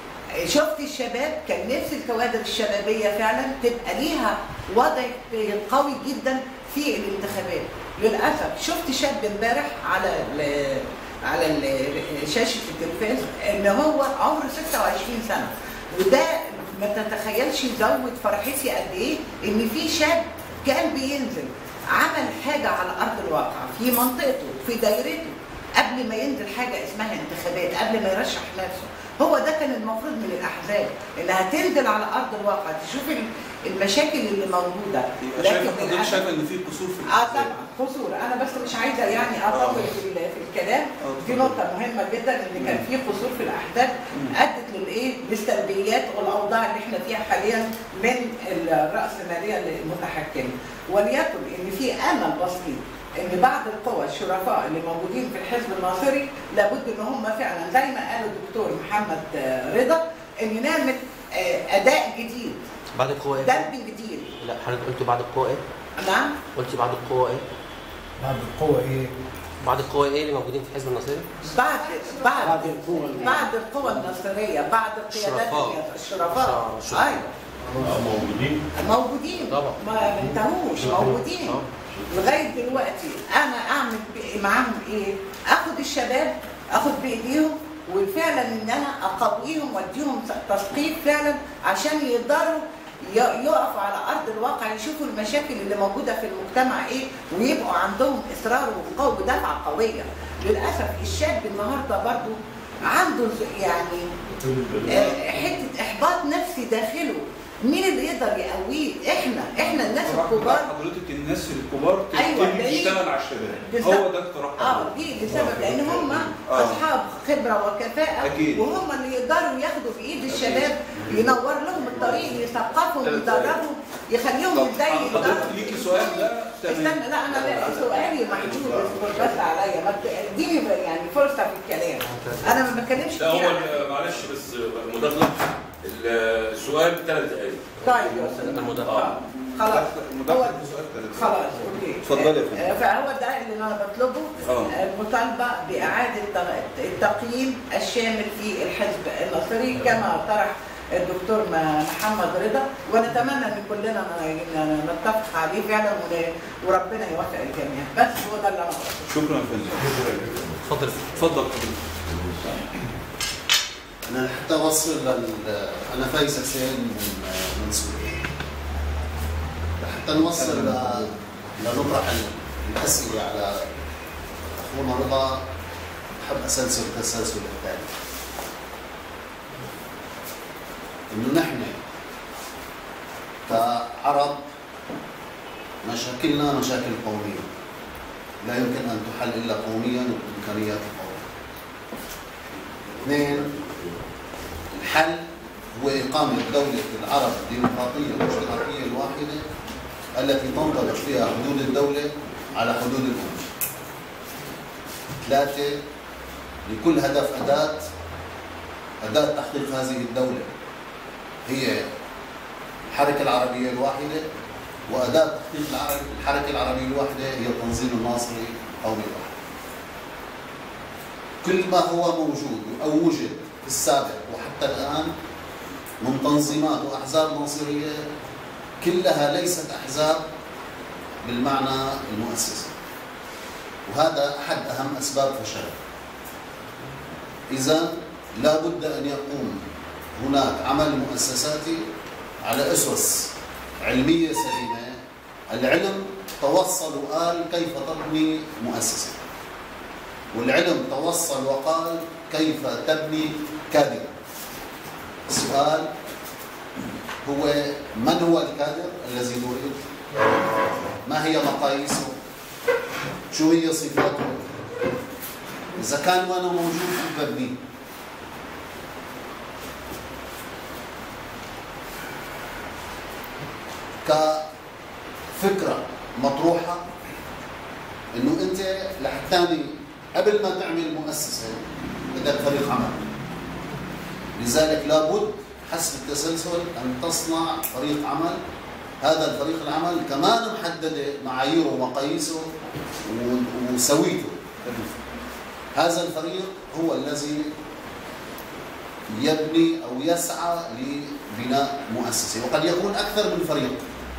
شفت الشباب كان نفس الكوادر الشبابيه فعلا تبقى ليها وضع قوي جدا في الانتخابات للاسف شفت شاب امبارح على ال على ال- شاشه التلفاز ان هو عمره 26 سنه وده ما تتخيلش يزود فرحتي قد ايه ان في شاب كان بينزل عمل حاجه على ارض الواقع في منطقته في دايرته قبل ما ينزل حاجه اسمها انتخابات قبل ما يرشح نفسه هو ده كان المفروض من الاحزاب انها تنزل على ارض الواقع تشوف ال- المشاكل اللي موجوده يبقى شايفه حضرتك للأسف- شايفه ان في قصور في اه الاحزاب طبعا قصور انا بس مش عايزه يعني اطول في ال- في الكلام آه، دي نقطه مهمه جدا ان كان في قصور في الاحداث ادت للايه للسلبيات والاوضاع اللي احنا فيها حاليا من الراسماليه المتحكمه وليكن ان في امل بسيط ان بعض القوى الشرفاء اللي موجودين في الحزب الناصري لابد ان هم فعلا زي ما قال الدكتور محمد آه، رضا ان نعمل آه، اداء جديد بعد القوة ايه؟ درب جديد لا حضرتك قلت بعد القوة ايه؟ نعم قلت بعد القوة ايه؟ بعد القوة ايه؟ بعد القوة ايه اللي موجودين في الحزب الناصري؟ بعد بعد بعد القوى بعد القوى النصريه بعد القيادات الشرفاء. الشرفاء الشرفاء. ايوه اه موجودين موجودين طبعا. ما انتهوش موجودين طبعا. لغايه دلوقتي انا اعمل ب- معاهم ايه؟ اخد الشباب اخد بايديهم وفعلا ان انا اقويهم واديهم تثقيف فعلا عشان يقدروا ي- يقفوا على ارض الواقع يشوفوا المشاكل اللي موجوده في المجتمع ايه ويبقوا عندهم اصرار وقوه ودفعه قويه للاسف الشاب النهارده برضو عنده ز- يعني آه، حته احباط نفسي داخله مين اللي يقدر يقويه احنا احنا الناس اقتراح الكبار حضرتك الناس الكبار أيوة، تبتدي ليه؟ تشتغل على الشباب بالظبط. هو ده اقتراح اه حضرتك دي لسبب لان هم آه. اصحاب خبره وكفاءه أكيد. وهم اللي يقدروا ياخدوا بايد الشباب ينور لهم الطريق يثقفهم يدربهم يخليهم طب ازاي حضرتك يقدروا ليكي سؤال ده تمام استنى لا انا لا سؤالي محدود اصبر بس عليا ما ت- اديني يعني فرصه في الكلام انا ما بتكلمش لا كتير هو عن- ال- معلش بس مداخله السؤال ثلاث دقائق طيب يا استاذ المداخلة. آه، خلاص هو مداخلة سؤال ثلاثة. خلاص اوكي اتفضلي يا فندم. آه، فهو ده اللي انا بطلبه آه. المطالبه باعاده تغ- التقييم الشامل في الحزب الناصري كما طرح الدكتور م- محمد رضا ونتمنى ان كلنا ن- نتفق عليه فعلا ون- وربنا يوفق الجميع بس هو ده اللي انا بقوله شكرا يا فندم اتفضل اتفضل حضرتك انا حتى اوصل لل انا فايز حسين من من سوريا حتى نوصل ل... لنطرح الاسئله على اخونا رضا بحب اسلسل التسلسل التالي انه نحن كعرب مشاكلنا مشاكل قوميه لا يمكن ان تحل الا قوميا وبامكانيات القوم اثنين الحل هو إقامة دولة العرب الديمقراطية الاشتراكية الواحدة التي تنطبق فيها حدود الدولة على حدود الأمة. ثلاثة لكل هدف أداة أداة تحقيق هذه الدولة هي الحركة العربية الواحدة وأداة تحقيق العرب الحركة العربية الواحدة هي التنظيم الناصري القومي الواحد. كل ما هو موجود أو وجد في السابق وحتى الآن من تنظيمات وأحزاب ناصرية كلها ليست أحزاب بالمعنى المؤسسي وهذا أحد أهم أسباب فشلها إذا لا بد أن يقوم هناك عمل مؤسساتي على أسس علمية سليمة العلم توصل وقال كيف تبني مؤسسة والعلم توصل وقال كيف تبني كادر السؤال هو من هو الكادر الذي نريد ما هي مقاييسه شو هي صفاته إذا كان وأنا موجود ببنيه كفكرة مطروحة انه انت لحتاني قبل ما تعمل مؤسسة بدك فريق عمل لذلك لابد حسب التسلسل ان تصنع فريق عمل هذا الفريق العمل كمان محددة معاييره ومقاييسه و- وسويته هذا الفريق هو الذي يبني او يسعى لبناء مؤسسه وقد يكون اكثر من فريق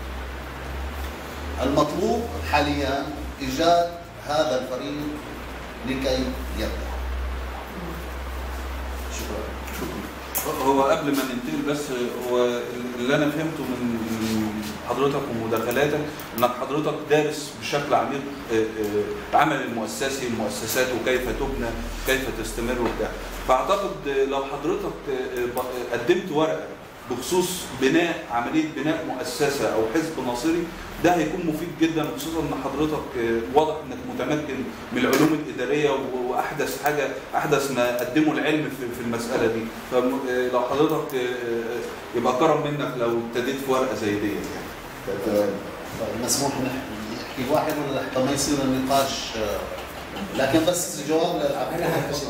المطلوب حاليا ايجاد هذا الفريق لكي يبدا شكرا هو قبل ما ننتقل بس هو اللي انا فهمته من من حضرتك ومداخلاتك انك حضرتك دارس بشكل عميق آه، آه، العمل المؤسسي المؤسسات وكيف تبنى كيف تستمر وبتاع فاعتقد آه، لو حضرتك آه، ب- قدمت ورقه بخصوص بناء عمليه بناء مؤسسه او حزب ناصري ده هيكون مفيد جدا خصوصا ان حضرتك آه، واضح انك متمكن من العلوم الاداريه و- واحدث حاجه احدث ما قدمه العلم في في المساله دي فلو حضرتك آه، آه، يبقى كرم منك لو ابتديت في ورقه زي ديت يعني مسموح نح- نحكي واحد ولا حتى ما يصير النقاش آه، لكن بس جواب للعبد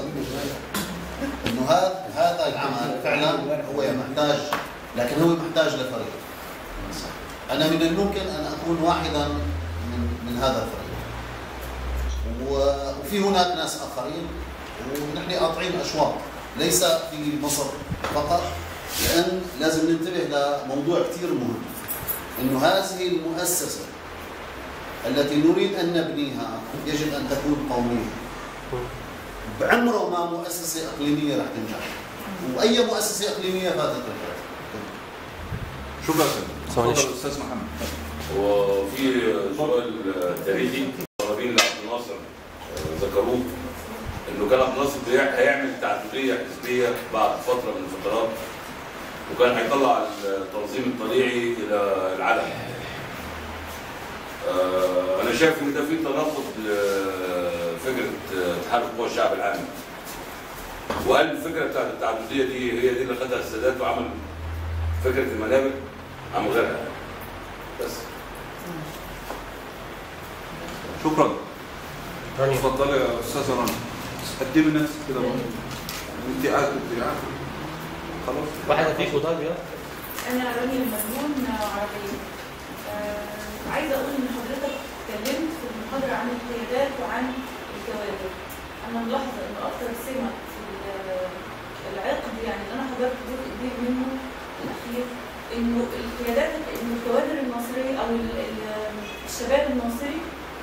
انه هذا هذا العمل فعلا هو محتاج لكن هو محتاج لفريق انا من الممكن ان اكون واحدا من من هذا الفريق و- وفي هناك ناس اخرين ونحن قاطعين اشواط ليس في مصر فقط لأن لازم ننتبه لموضوع كثير مهم إنه هذه المؤسسة التي نريد أن نبنيها يجب أن تكون قومية بعمره ما مؤسسة إقليمية رح تنجح وأي مؤسسة إقليمية فاتت الغاية شكرا سيدي ثواني. تفضل استاذ محمد هو في سؤال تاريخي قرابين لعبد الناصر آه، ذكروه انه كان عبد الناصر بيع- هيعمل تعدديه حزبيه بعد فتره من الفترات وكان هيطلع التنظيم الطليعي الى العلم. آه، انا شايف ان ده في تناقض لفكره اتحاد قوى الشعب العامي. وهل الفكره بتاعت التعدديه دي هي دي اللي خدها السادات وعمل فكره المنابر ام غيرها؟ بس شكرا رانيا اتفضلي يا استاذه رنا قدمي نفسك كده برضه انت قاعده انت قاعده خلاص واحدة فيكم طيب يلا أنا رانيا المجنون عربية. آه، عايزة أقول إن حضرتك اتكلمت في المحاضرة عن القيادات وعن الكوادر. أنا ملاحظة إن أكتر سمة في ال- العقد يعني اللي أنا حضرت جزء كبير منه الأخير إنه القيادات إنه الكوادر المصرية أو ال- ال- الشباب المصري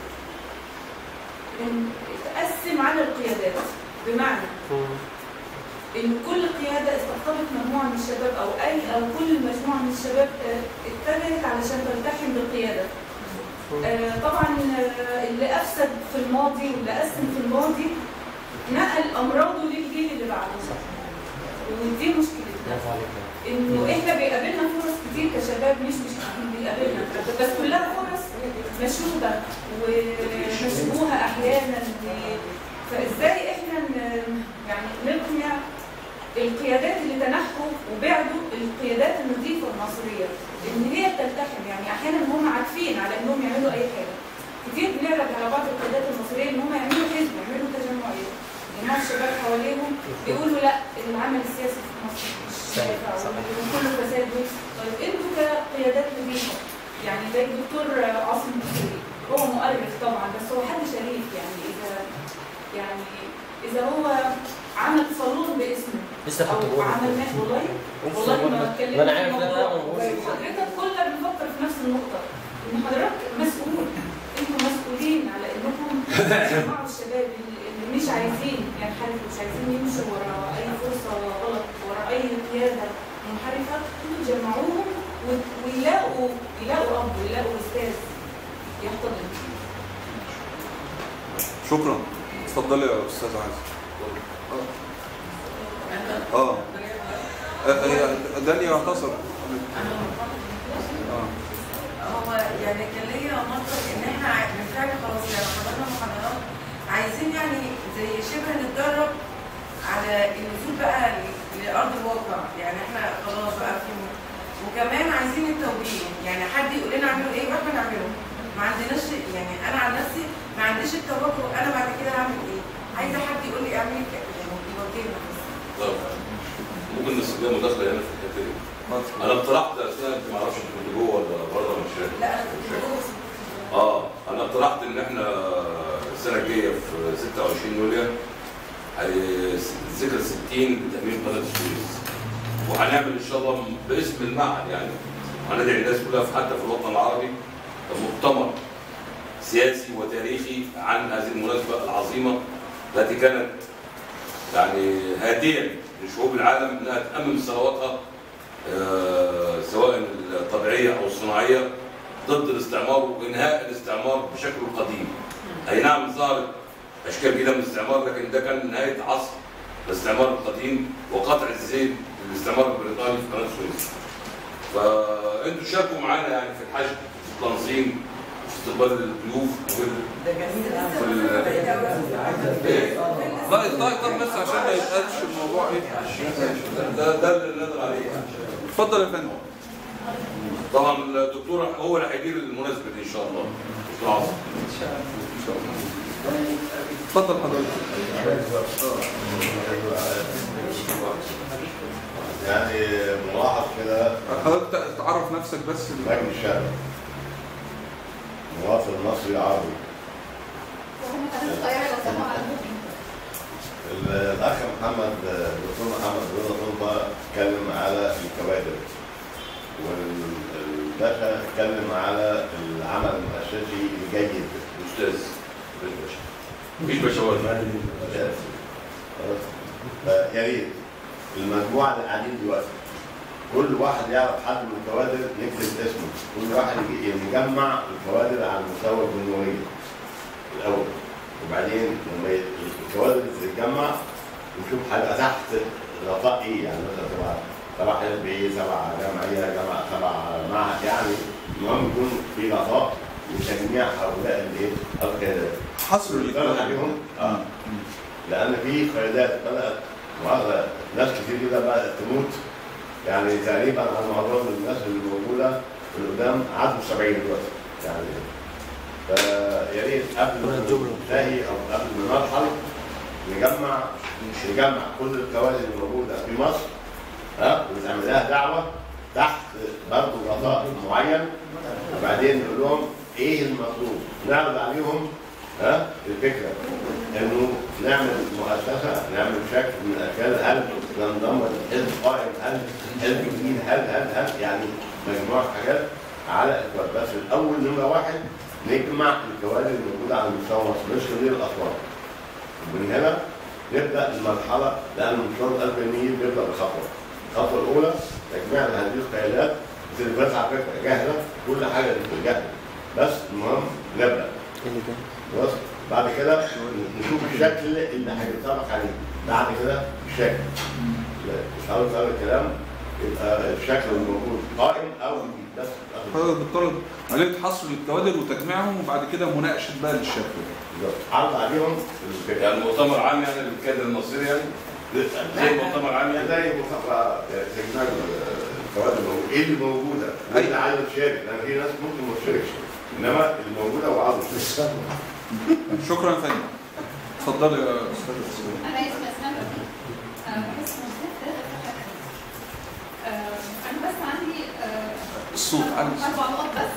إن- اتقسم على القيادات بمعنى ان كل قياده استقطبت مجموعه من الشباب او اي او كل مجموعه من الشباب آه، اتجهت علشان تلتحم بالقياده. آه، طبعا آه، اللي افسد في الماضي واللي قسم في الماضي نقل امراضه للجيل اللي بعده. ودي مشكلتنا برافو عليك انه احنا بيقابلنا فرص كتير كشباب مش مش كتير بيقابلنا بس كلها فرص مشهوده ومشبوهه احيانا و- فازاي احنا ن- يعني نقنع القيادات اللي تنحوا وبعدوا القيادات النظيفه المصريه ان هي بتلتحم يعني احيانا هم عارفين على انهم يعملوا اي حاجه كتير بنعرض على بعض القيادات المصريه ان هم يعملوا حزب يعملوا تجمعيه جماعة الشباب حواليهم بيقولوا لا العمل السياسي في مصر مش نافع وكله فساد طيب انتوا كقيادات نظيفه يعني زي الدكتور عاصم الدكتوري هو مؤرخ طبعا بس هو حد شريف يعني اذا يعني اذا هو عمل صالون باسمه لسه كنت او بقول عمل والله والله ما اتكلمت ما انا في عارف لا لا الموضوع. حضرتك كلنا بنفكر في نفس النقطه ان حضرتك مسؤول انتوا مسؤولين على انكم تجمعوا الشباب اللي اللي مش عايزين ينحرفوا مش عايزين يمشوا ورا اي فرصه غلط ورا اي قياده منحرفه انتوا تجمعوهم و- ويلاقوا يلاقوا اب ويلاقوا استاذ يحتضن شكرا اتفضلي يا استاذ عايز اه آه، هي داليا اعتصر اه هو يعني كان ليا منطق ان احنا ع- بالفعل خلاص يعني حضرنا محاضرات عايزين يعني زي شبه نتدرب على النزول بقى ل- لارض الواقع يعني احنا خلاص بقى في وكمان عايزين التوجيه يعني حد يقول لنا اعملوا ايه واحنا نعمله ما عندناش يعني انا عن نفسي ما عنديش التوجه انا بعد كده هعمل ايه عايزه حد يقول لي اعملي كده يعني يوجهنا بس طب ممكن نستخدم مداخله هنا في الحته دي انا اقترحت اثناء انت ما اعرفش انت كنت جوه ولا بره مش فاهم لا انا كنت جوه اه انا اقترحت ان احنا السنه الجايه في 26 يوليو هي- ذكرى 60 لتامين قناه السويس وهنعمل ان شاء الله باسم المعهد يعني وهندعي الناس كلها في حتى في الوطن العربي مؤتمر سياسي وتاريخي عن هذه المناسبه العظيمه التي كانت يعني هاديا لشعوب العالم انها تامن ثرواتها آه، سواء الطبيعيه او الصناعيه ضد الاستعمار وانهاء الاستعمار بشكله القديم. اي نعم ظهرت اشكال جديده من الاستعمار لكن ده كان نهايه عصر الاستعمار القديم وقطع الزيت للاستعمار البريطاني في قناه السويس. فانتوا شاركوا معانا يعني في الحشد في التنظيم في استقبال الضيوف وفي ده جميل في ال- إيه؟ لا اطلعي طب بس عشان ما يتقالش الموضوع ايه ده ده اللي نقدر عليه يعني. اتفضل يا فندم طبعا الدكتور هو اللي هيدير المناسبه دي ان شاء الله دكتور عاصم اتفضل حضرتك يعني ملاحظ كده حضرتك تعرف نفسك بس مجدي الشعب مواطن مصري عربي الاخ محمد الدكتور محمد رضا طلبه اتكلم على الكوادر والباشا اتكلم على العمل المؤسسي الجيد استاذ مفيش باشا مفيش باشا خلاص؟ فيا ريت المجموعه اللي قاعدين دلوقتي كل واحد يعرف حد من الكوادر نكتب اسمه كل واحد يجي- يجمع الكوادر على مستوى الجمهوريه الاول وبعدين لما ي- الكوادر تتجمع نشوف هيبقى تحت غطاء ايه يعني مثلا تبع تبع حزب ايه تبع جمعيه جمع تبع معهد يعني المهم يكون في غطاء لتجميع هؤلاء الايه القيادات حصر يطلع الكوادر. عليهم اه لان في قيادات بدات وهذا ناس كتير جدا بدات تموت يعني تقريبا على معظم الناس اللي موجوده في القدام عدوا 70 دلوقتي يعني فيا ريت قبل ما ننتهي او قبل ما نرحل نجمع نجمع كل الكوادر اللي موجوده في مصر ها ونعمل لها دعوه تحت برضه غطاء معين وبعدين نقول لهم ايه المطلوب نعرض عليهم ها الفكره انه نعمل مؤسسه نعمل شكل من الاشكال هل ننضم لحزب قائم هل حزب جديد هل هل هل يعني مجموعه حاجات على اطلاق بس الاول نمره واحد نجمع الكوادر الموجوده على مستوى مصر مش تغيير الاصوات ومن هنا نبدا المرحله لان مشوار قلب النيل بيبدا بخطوه الخطوه الاولى تجميع هذه القيادات التلفزيونات على فكره جاهزه كل حاجه جاهزه بس المهم نبدا خلاص بعد كده نشوف الشكل اللي هيتطبق عليه بعد كده الشكل مش عاوز اقول الكلام يبقى الشكل الموجود قائم او جديد بس حضرتك بتطلب عمليه حصر للكوادر وتجميعهم وبعد كده مناقشه بقى للشكل بالظبط. عرض عليهم الفكره يعني مؤتمر عام يعني للكادر المصري يعني زي مؤتمر عام يعني زي مؤتمر تجميع الكوادر الموجودة. ايه اللي موجوده؟ ايه اللي عايز تشارك؟ لان في ناس ممكن ما تشاركش انما الموجوده وعاوز شكرا يا فندم اتفضلي يا استاذ اسلام انا اسمي اسلام رفيق أه، بحس مشكلة ثلاثة حاجات. أه، انا بس عندي أه، الصوت عالي اربع نقط بس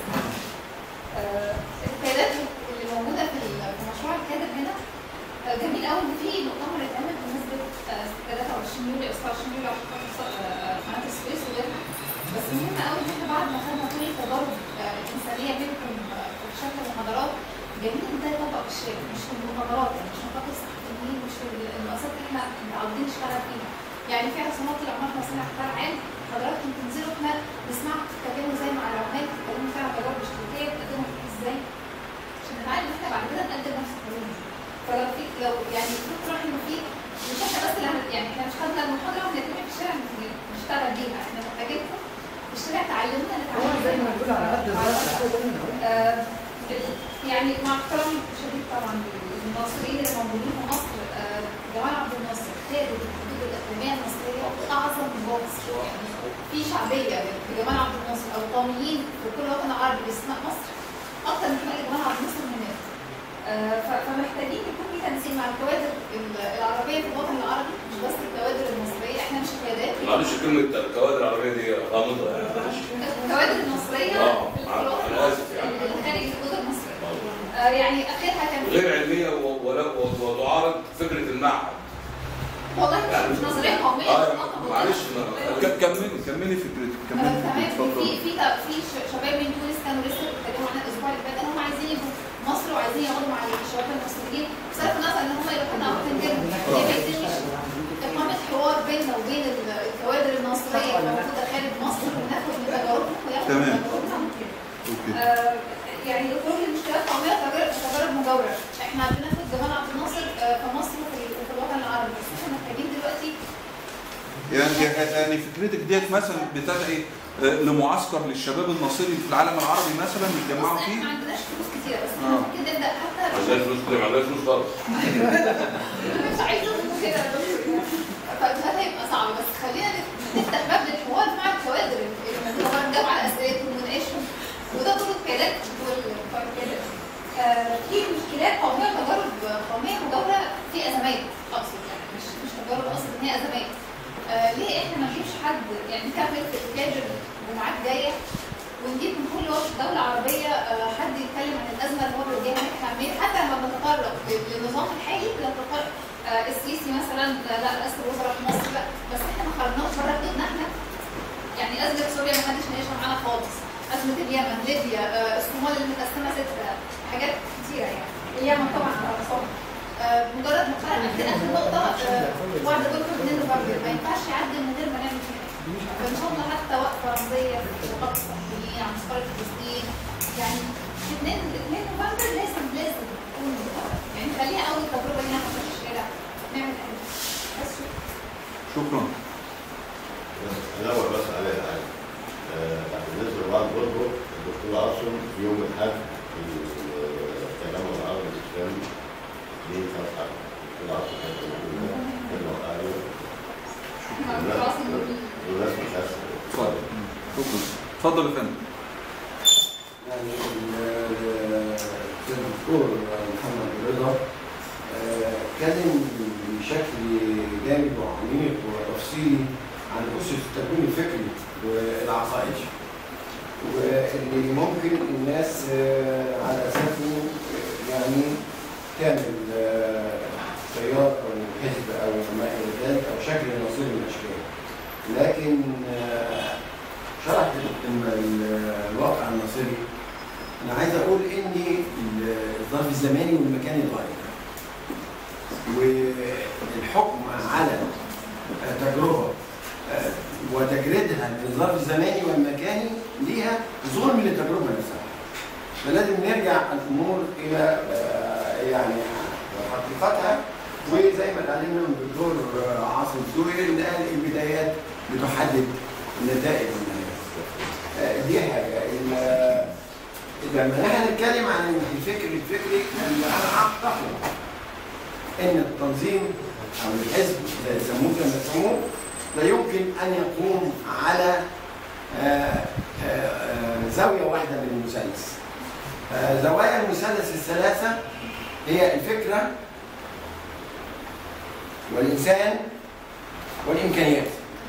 أه، القيادات اللي موجوده في ال- في مشروع الكادر هنا أه، جميل قوي ان في مؤتمر اتعمل بمناسبه أه، 23 يوليو او 27 يوليو عشان خاطر أه، قناه السويس وغيرها بس مهم قوي ان احنا بعد ما خدنا كل التجارب أه، الانسانيه منكم أه، في شكل المحاضرات جميل ان ده يطبق في الشارع مش في المحاضرات يعني مش نطاق الصحفيين مش في المؤسسات اللي احنا متعودين نشتغل فيها يعني في عصامات العمارة مصانع قطاع عام حضراتكم تنزلوا احنا نسمعكم تتكلموا زي مع العمال تتكلموا فيها عن تجارب اشتراكيه تقدموا ازاي عشان نتعلم احنا بعد كده نقدم نفس الحلول فلو في لو يعني فكره انه في مش احنا بس اللي هن- يعني احنا مش خدنا المحاضره ونتكلم في الشارع نشتغل بيها احنا محتاجينكم في الشارع تعلمونا نتعلم هو زي ما بنقول على قد الرأس آه، يعني مع احترامي الشديد طبعا للمصريين اللي موجودين في مصر آه، جمال عبد الناصر خارج الحدود الاقليميه المصريه اعظم مصر يعني في شعبيه لجمال عبد الناصر او قوميين في كل وطن عربي باستثناء مصر اكثر من حاجه جمال عبد الناصر هناك آه، ف- فمحتاجين يكون في تنسيق مع الكوادر ال- العربيه في الوطن العربي مش بس الكوادر المصريه احنا مش قيادات معلش كلمه الكوادر العربيه دي غامضه يعني معلش الكوادر المصريه اه في انا الوطن أنا اسف يعني اللي خارج الحدود المصريه آه، يعني اخرها كان في غير علميه و- ولا و- وتعارض فكره المعهد والله مش مش نظريه قوميه اه بس نقطة معلش مهمة. ك- كملي كملي فكرتك آه، كملي تمام في اتفضلي في في في ش- شباب من تونس كانوا لسه بيتكلموا عنها الاسبوع اللي فات هم عايزين يجوا مصر وعايزين يقعدوا مع الشباب المصريين بصرف النظر ان هم يروحوا لنا وقت غيرهم ليه ما يتمش اقامه حوار بيننا وبين ال- الكوادر المصريه اللي موجوده خارج مصر وناخد من تجاربهم وياخدوا من تمام. تجاربنا اوكي آه، يعني خروج المشكلات القوميه تجارب تجارب مجاوره احنا عندنا في جمال عبد الناصر آه، في مصر وفي وفي الوطن العربي بس احنا محتاجين دلوقتي يعني يعني فكرتك ديت مثلا بتدعي آه، لمعسكر للشباب الناصري في العالم العربي مثلا يتجمعوا بص، فيه احنا ما عندناش فلوس كتيره بس احنا آه. ممكن نبدا حتى عشان فلوس كده ما عندناش فلوس خالص مش عايزه أقول كده يا دكتور. فده هيبقى صعب بس خلينا نفتح باب للحوار مع الكوادر اللي هو نجاوب على اسئلتهم ونناقشهم وده دور القيادات والقيادات آه، في مشكلات قوميه وتجارب قوميه مجاوره في ازمات اقصد يعني مش مش تجارب اقصد ان هي ازمات آه، ليه احنا ما نجيبش حد يعني نكمل في الكادر الجمعات جايه ونجيب من كل وقت دولة عربية آه، حد يتكلم عن الأزمة اللي هو بيواجهها احنا عاملين حتى لما بنتطرق للنظام الحالي بنتطرق آه، السيسي مثلا لا رئاسه الوزراء في مصر لا بس احنا ما خرجناش بره حدودنا احنا يعني ازمه سوريا ما حدش ناقشها معانا خالص ازمه اليمن ليبيا آه، الصومال اللي متقسمه ستة حاجات كتيره يعني اليمن طبعا على راسهم آه، مجرد ما خرج عندنا اخر نقطه آه، وعد بكره 2 نوفمبر ما ينفعش يعدي من غير ما نعمل كده فان شاء الله حتى وقفه رمزيه في خط الصحفيين عن مسخره فلسطين يعني 2 2 نوفمبر لازم لازم تكون يعني خليها اول تجربه لينا في الشارع نعمل حاجه بس شكرا الاول بس على حاجه آه، بالنسبه لبعض برضه الدكتور عاصم في يوم الاحد في التجمع العربي الاسلامي ليه فتحه الدكتور عاصم كان موجود كلمه ايوه والناس مش عارفه اتفضل شكرا اتفضل يا فندم يعني ال- الدكتور محمد رضا آه، اتكلم بشكل جامد وعميق وتفصيلي عن اسس التكوين الفكري والعقائدي واللي ممكن الناس آه، على اساسه يعني تعمل آه، تيار او حزب او ما الى ذلك او شكل نصير من الاشكال لكن آه، شرح ال- ال- الواقع النصيري انا عايز اقول ان ال- الظرف الزماني والمكاني اتغير والحكم على تجربه آه، وتجريدها للظرف الزماني والمكاني ليها ظلم للتجربه نفسها فلازم نرجع الامور الى آه، يعني حقيقتها وزي ما اتعلمنا من الدكتور آه، عاصم سوري اللي قال البدايات بتحدد النتائج والنهايات آه، دي حاجه ال- لما احنا نتكلم عن الفكر الفكري اللي انا اعتقد ان التنظيم او الحزب زي يسموه كما يسموه لا يمكن ان يقوم على آه، آه، آه، زاويه واحده من المثلث. آه، زوايا المثلث الثلاثه هي الفكره والانسان والامكانيات.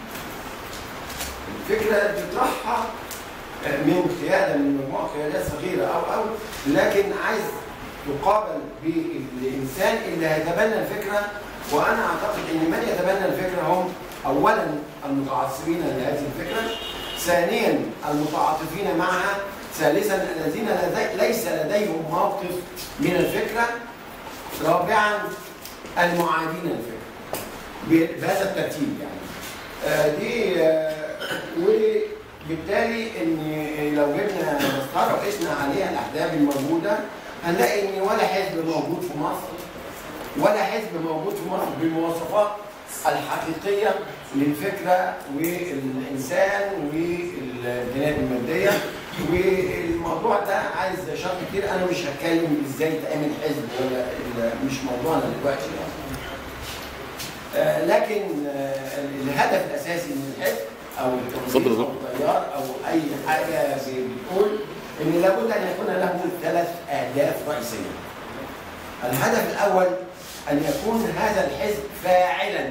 الفكره بتطرحها من قياده من مجموعه قيادات صغيره او او لكن عايز يقابل بالانسان اللي هيتبنى الفكره وانا اعتقد ان من يتبنى الفكره هم اولا المتعصبين لهذه الفكره ثانيا المتعاطفين معها ثالثا الذين لدي ليس لديهم موقف من الفكره رابعا المعادين الفكره ب- بهذا الترتيب يعني آه، دي آه، وبالتالي ان لو جبنا مسطره وقسنا عليها الاحزاب الموجوده هنلاقي ان ولا حزب موجود في مصر ولا حزب موجود في مصر بالمواصفات الحقيقيه للفكره والانسان والجناب الماديه والموضوع ده عايز شرح كتير انا مش هتكلم ازاي تعمل حزب ولا ال- مش موضوعنا دلوقتي يعني. آه، لكن آه، الهدف الاساسي من الحزب او التنظيم او التيار او اي حاجه بتقول ان لابد ان يكون له ثلاث اهداف رئيسيه. الهدف الاول ان يكون هذا الحزب فاعلا.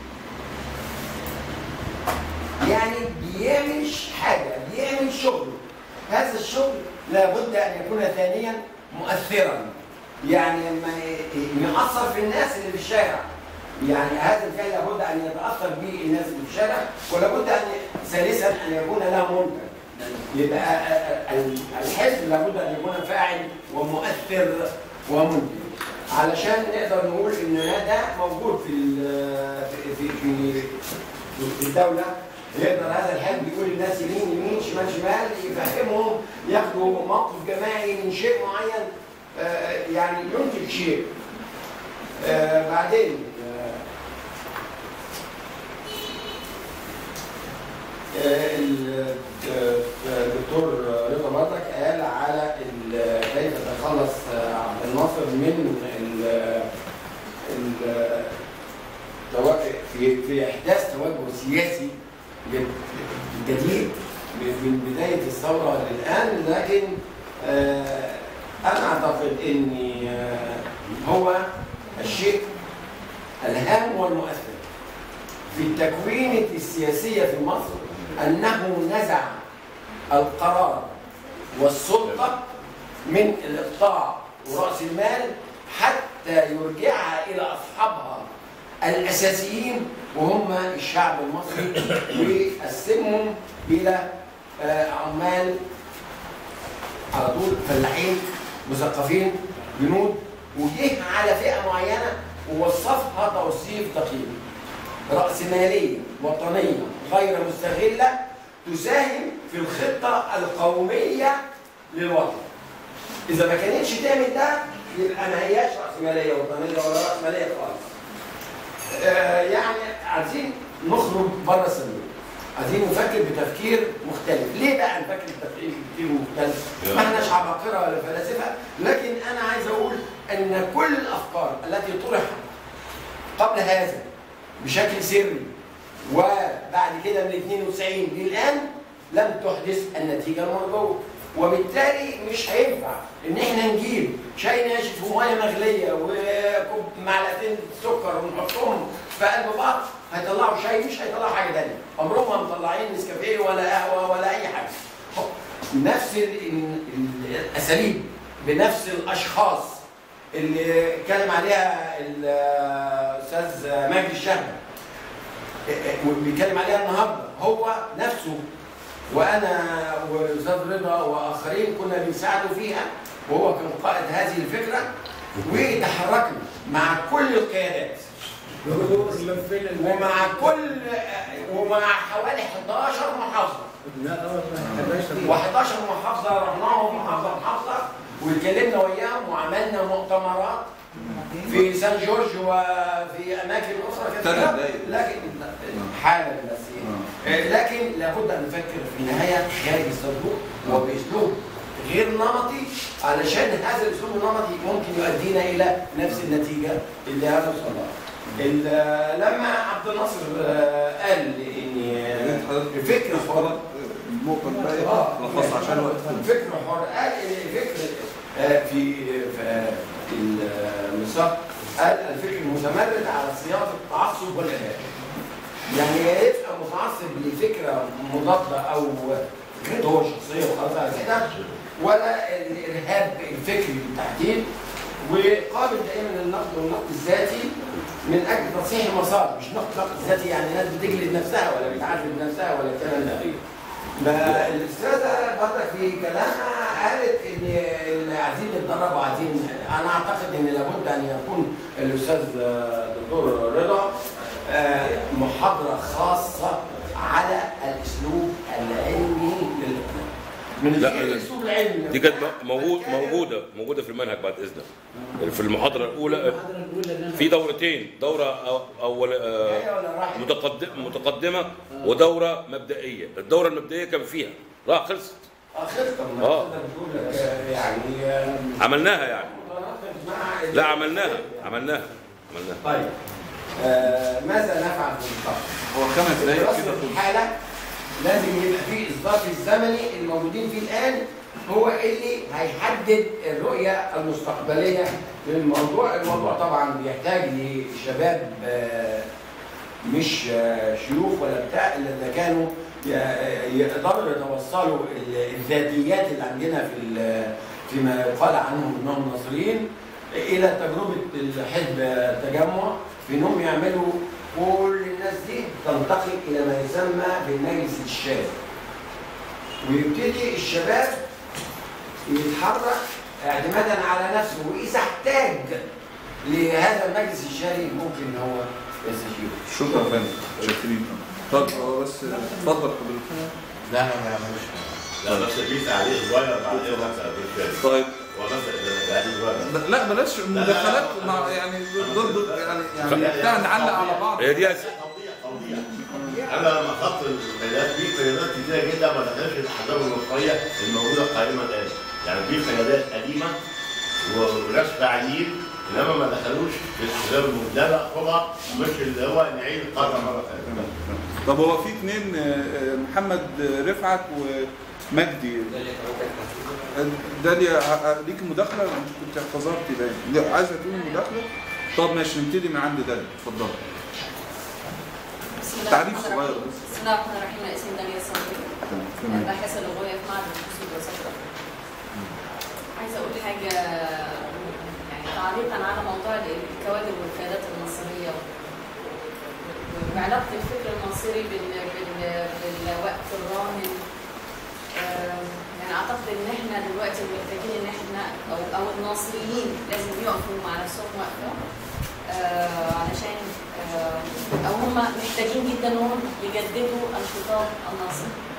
يعني بيعمل حاجه، بيعمل شغل. هذا الشغل لابد ان يكون ثانيا مؤثرا. يعني لما ي- يأثر في الناس اللي في الشارع. يعني هذا الفعل لابد ان يتاثر به الناس اللي في الشارع ولابد ان ثالثا ان يكون له منتج يبقى ال- الحزب لابد ان يكون فاعل ومؤثر ومنتج علشان نقدر نقول ان هذا موجود في ال- في في في, في الدوله يقدر هذا الحزب يقول للناس يمين يمين شمال شمال يفهمهم ياخدوا موقف جماعي من شيء معين آه، يعني ينتج شيء آه، بعدين آه، آه، ال- آه، الدكتور رضا برضك قال على ال- كيف تخلص آه، عبد الناصر من ال- ال- توا- في في احداث توجه سياسي جديد من بدايه الثوره للان لكن آه، انا اعتقد ان آه، هو الشيء الهام والمؤثر في التكوين السياسية في مصر أنه نزع القرار والسلطة من الإقطاع ورأس المال حتى يرجعها إلى أصحابها الاساسيين وهم الشعب المصري وقسمهم الى آه، عمال على طول فلاحين مثقفين جنود وجه على فئه معينه ووصفها توصيف دقيق رأسمالية وطنية غير مستغلة تساهم في الخطة القومية للوطن. إذا ما كانتش تعمل ده يبقى ما هياش رأسمالية وطنية ولا رأسمالية خالص. آه يعني عايزين نخرج بره الصندوق. عايزين نفكر بتفكير مختلف، ليه بقى نفكر بتفكير بتفكير مختلف؟ ما احناش عباقرة ولا فلاسفة، لكن أنا عايز أقول أن كل الأفكار التي طرحت قبل هذا بشكل سري وبعد كده من 92 للان لم تحدث النتيجه المرجوه وبالتالي مش هينفع ان احنا نجيب شاي ناشف وميه مغليه وكوب معلقتين سكر ونحطهم في قلب بعض هيطلعوا شاي مش هيطلعوا حاجه ثانيه عمرهم ما مطلعين نسكافيه ولا قهوه ولا اي حاجه نفس ال- ال- الاساليب بنفس الاشخاص اللي اتكلم عليها الاستاذ مجدي الشهبي بيتكلم عليها النهارده هو نفسه وانا والاستاذ رضا واخرين كنا بنساعده فيها وهو كان قائد هذه الفكره وتحركنا مع كل القيادات ومع كل ومع حوالي 11 محافظه و11 محافظه رحناهم محافظه محافظه واتكلمنا وياهم وعملنا مؤتمرات في سان جورج وفي اماكن اخرى ثلاث كثيره دقايق. لكن حالا بس إيه. لكن لابد ان نفكر في النهايه خارج الصندوق وباسلوب غير نمطي علشان هذا الاسلوب النمطي ممكن يؤدينا الى نفس النتيجه اللي هنوصل لها. ال- لما عبد الناصر آه، قال ان فكر حر النقطة الباقية لخص عشان وقت فكر حر قال ان فكر آه، في في المساق قال الفكر المتمرد على صياغه التعصب والارهاب. يعني يا يبقى متعصب لفكره مضاده او فكرته هو شخصيه وخلاص على كده ولا الارهاب الفكري بالتحديد وقابل دائما النقد والنقد الذاتي من اجل تصحيح المسار مش نقد نقد ذاتي يعني ناس بتجلد نفسها ولا بتعذب نفسها ولا الكلام ده ما الاستاذه برضك في كلامها قالت ان اللي عايزين نتدرب وعايزين انا اعتقد ان لابد ان يكون الاستاذ دكتور رضا آه، محاضره خاصه على الاسلوب العلمي للاقناع من لا غير الاسلوب العلمي دي كانت موجود موجوده موجوده في المنهج بعد اذنك في المحاضره الاولى في دورتين دوره أو- اول آه، متقدم متقدمه ودوره مبدئيه الدوره المبدئيه كان فيها راح خلصت خلصت اه بقول لك آه، يعني آه، عملناها يعني مع لا عملناها عملناها عملناها طيب آه، ماذا نفعل في المستقبل؟ هو خمس دقايق دراسة كده الحالة لازم يبقى فيه إصدار الزمني الموجودين فيه الآن هو اللي هيحدد الرؤية المستقبلية للموضوع، الموضوع طبعا بيحتاج لشباب آه، مش آه، شيوخ ولا بتاع إلا إذا كانوا ي- يقدروا يتوصلوا ال- الذاتيات اللي عندنا في ال- فيما يقال عنهم انهم ناصريين الى تجربه الحزب التجمع في انهم يعملوا كل الناس دي تنتقل الى ما يسمى بالمجلس الشاذ ويبتدي الشباب يتحرك اعتمادا على نفسه واذا احتاج لهذا المجلس الشاري ممكن ان هو يستشيره شكرا يا فندم شاكرين طب هو بس اتفضل حضرتك لا لا ما يعملوش لا بس في تعليق صغير بعد اذنك طيب ومثلا تعليق صغير لا بلاش مداخلات مع يعني ضد يعني يعني بتاع نعلق على بعض هي دي انا لما خدت القيادات في قيادات كتيره جدا ما دخلش الاحزاب المصريه الموجوده قائمه الان يعني في قيادات قديمه وناس فاعلين انما ما دخلوش في الاحزاب المبدله خطأ مش اللي هو نعيد القرن مره ثانيه طب هو في اثنين محمد رفعت ومجدي داليا ه- ليك مداخله انت كنت اعتذرتي باين لا، عايزه تقولي مداخله طب ماشي نبتدي من عند داليا اتفضل بسم الله تعريف الرحمن صغير الرحيم. بس. بسم الله الرحمن الرحيم انا اسمي داليا صبري تمام باحثه لغويه في معهد البحوث والدراسات الأخلاقية. عايزه اقول حاجه يعني تعليقا على موضوع الكوادر والقيادات المصريه علاقة الفكر الناصري بال... بال... بالوقت الراهن آم، يعني اعتقد ان احنا دلوقتي محتاجين ان احنا او او الناصريين لازم يقفوا مع نفسهم وقفه آه، علشان آه، او هم محتاجين جدا انهم يجددوا الخطاب الناصري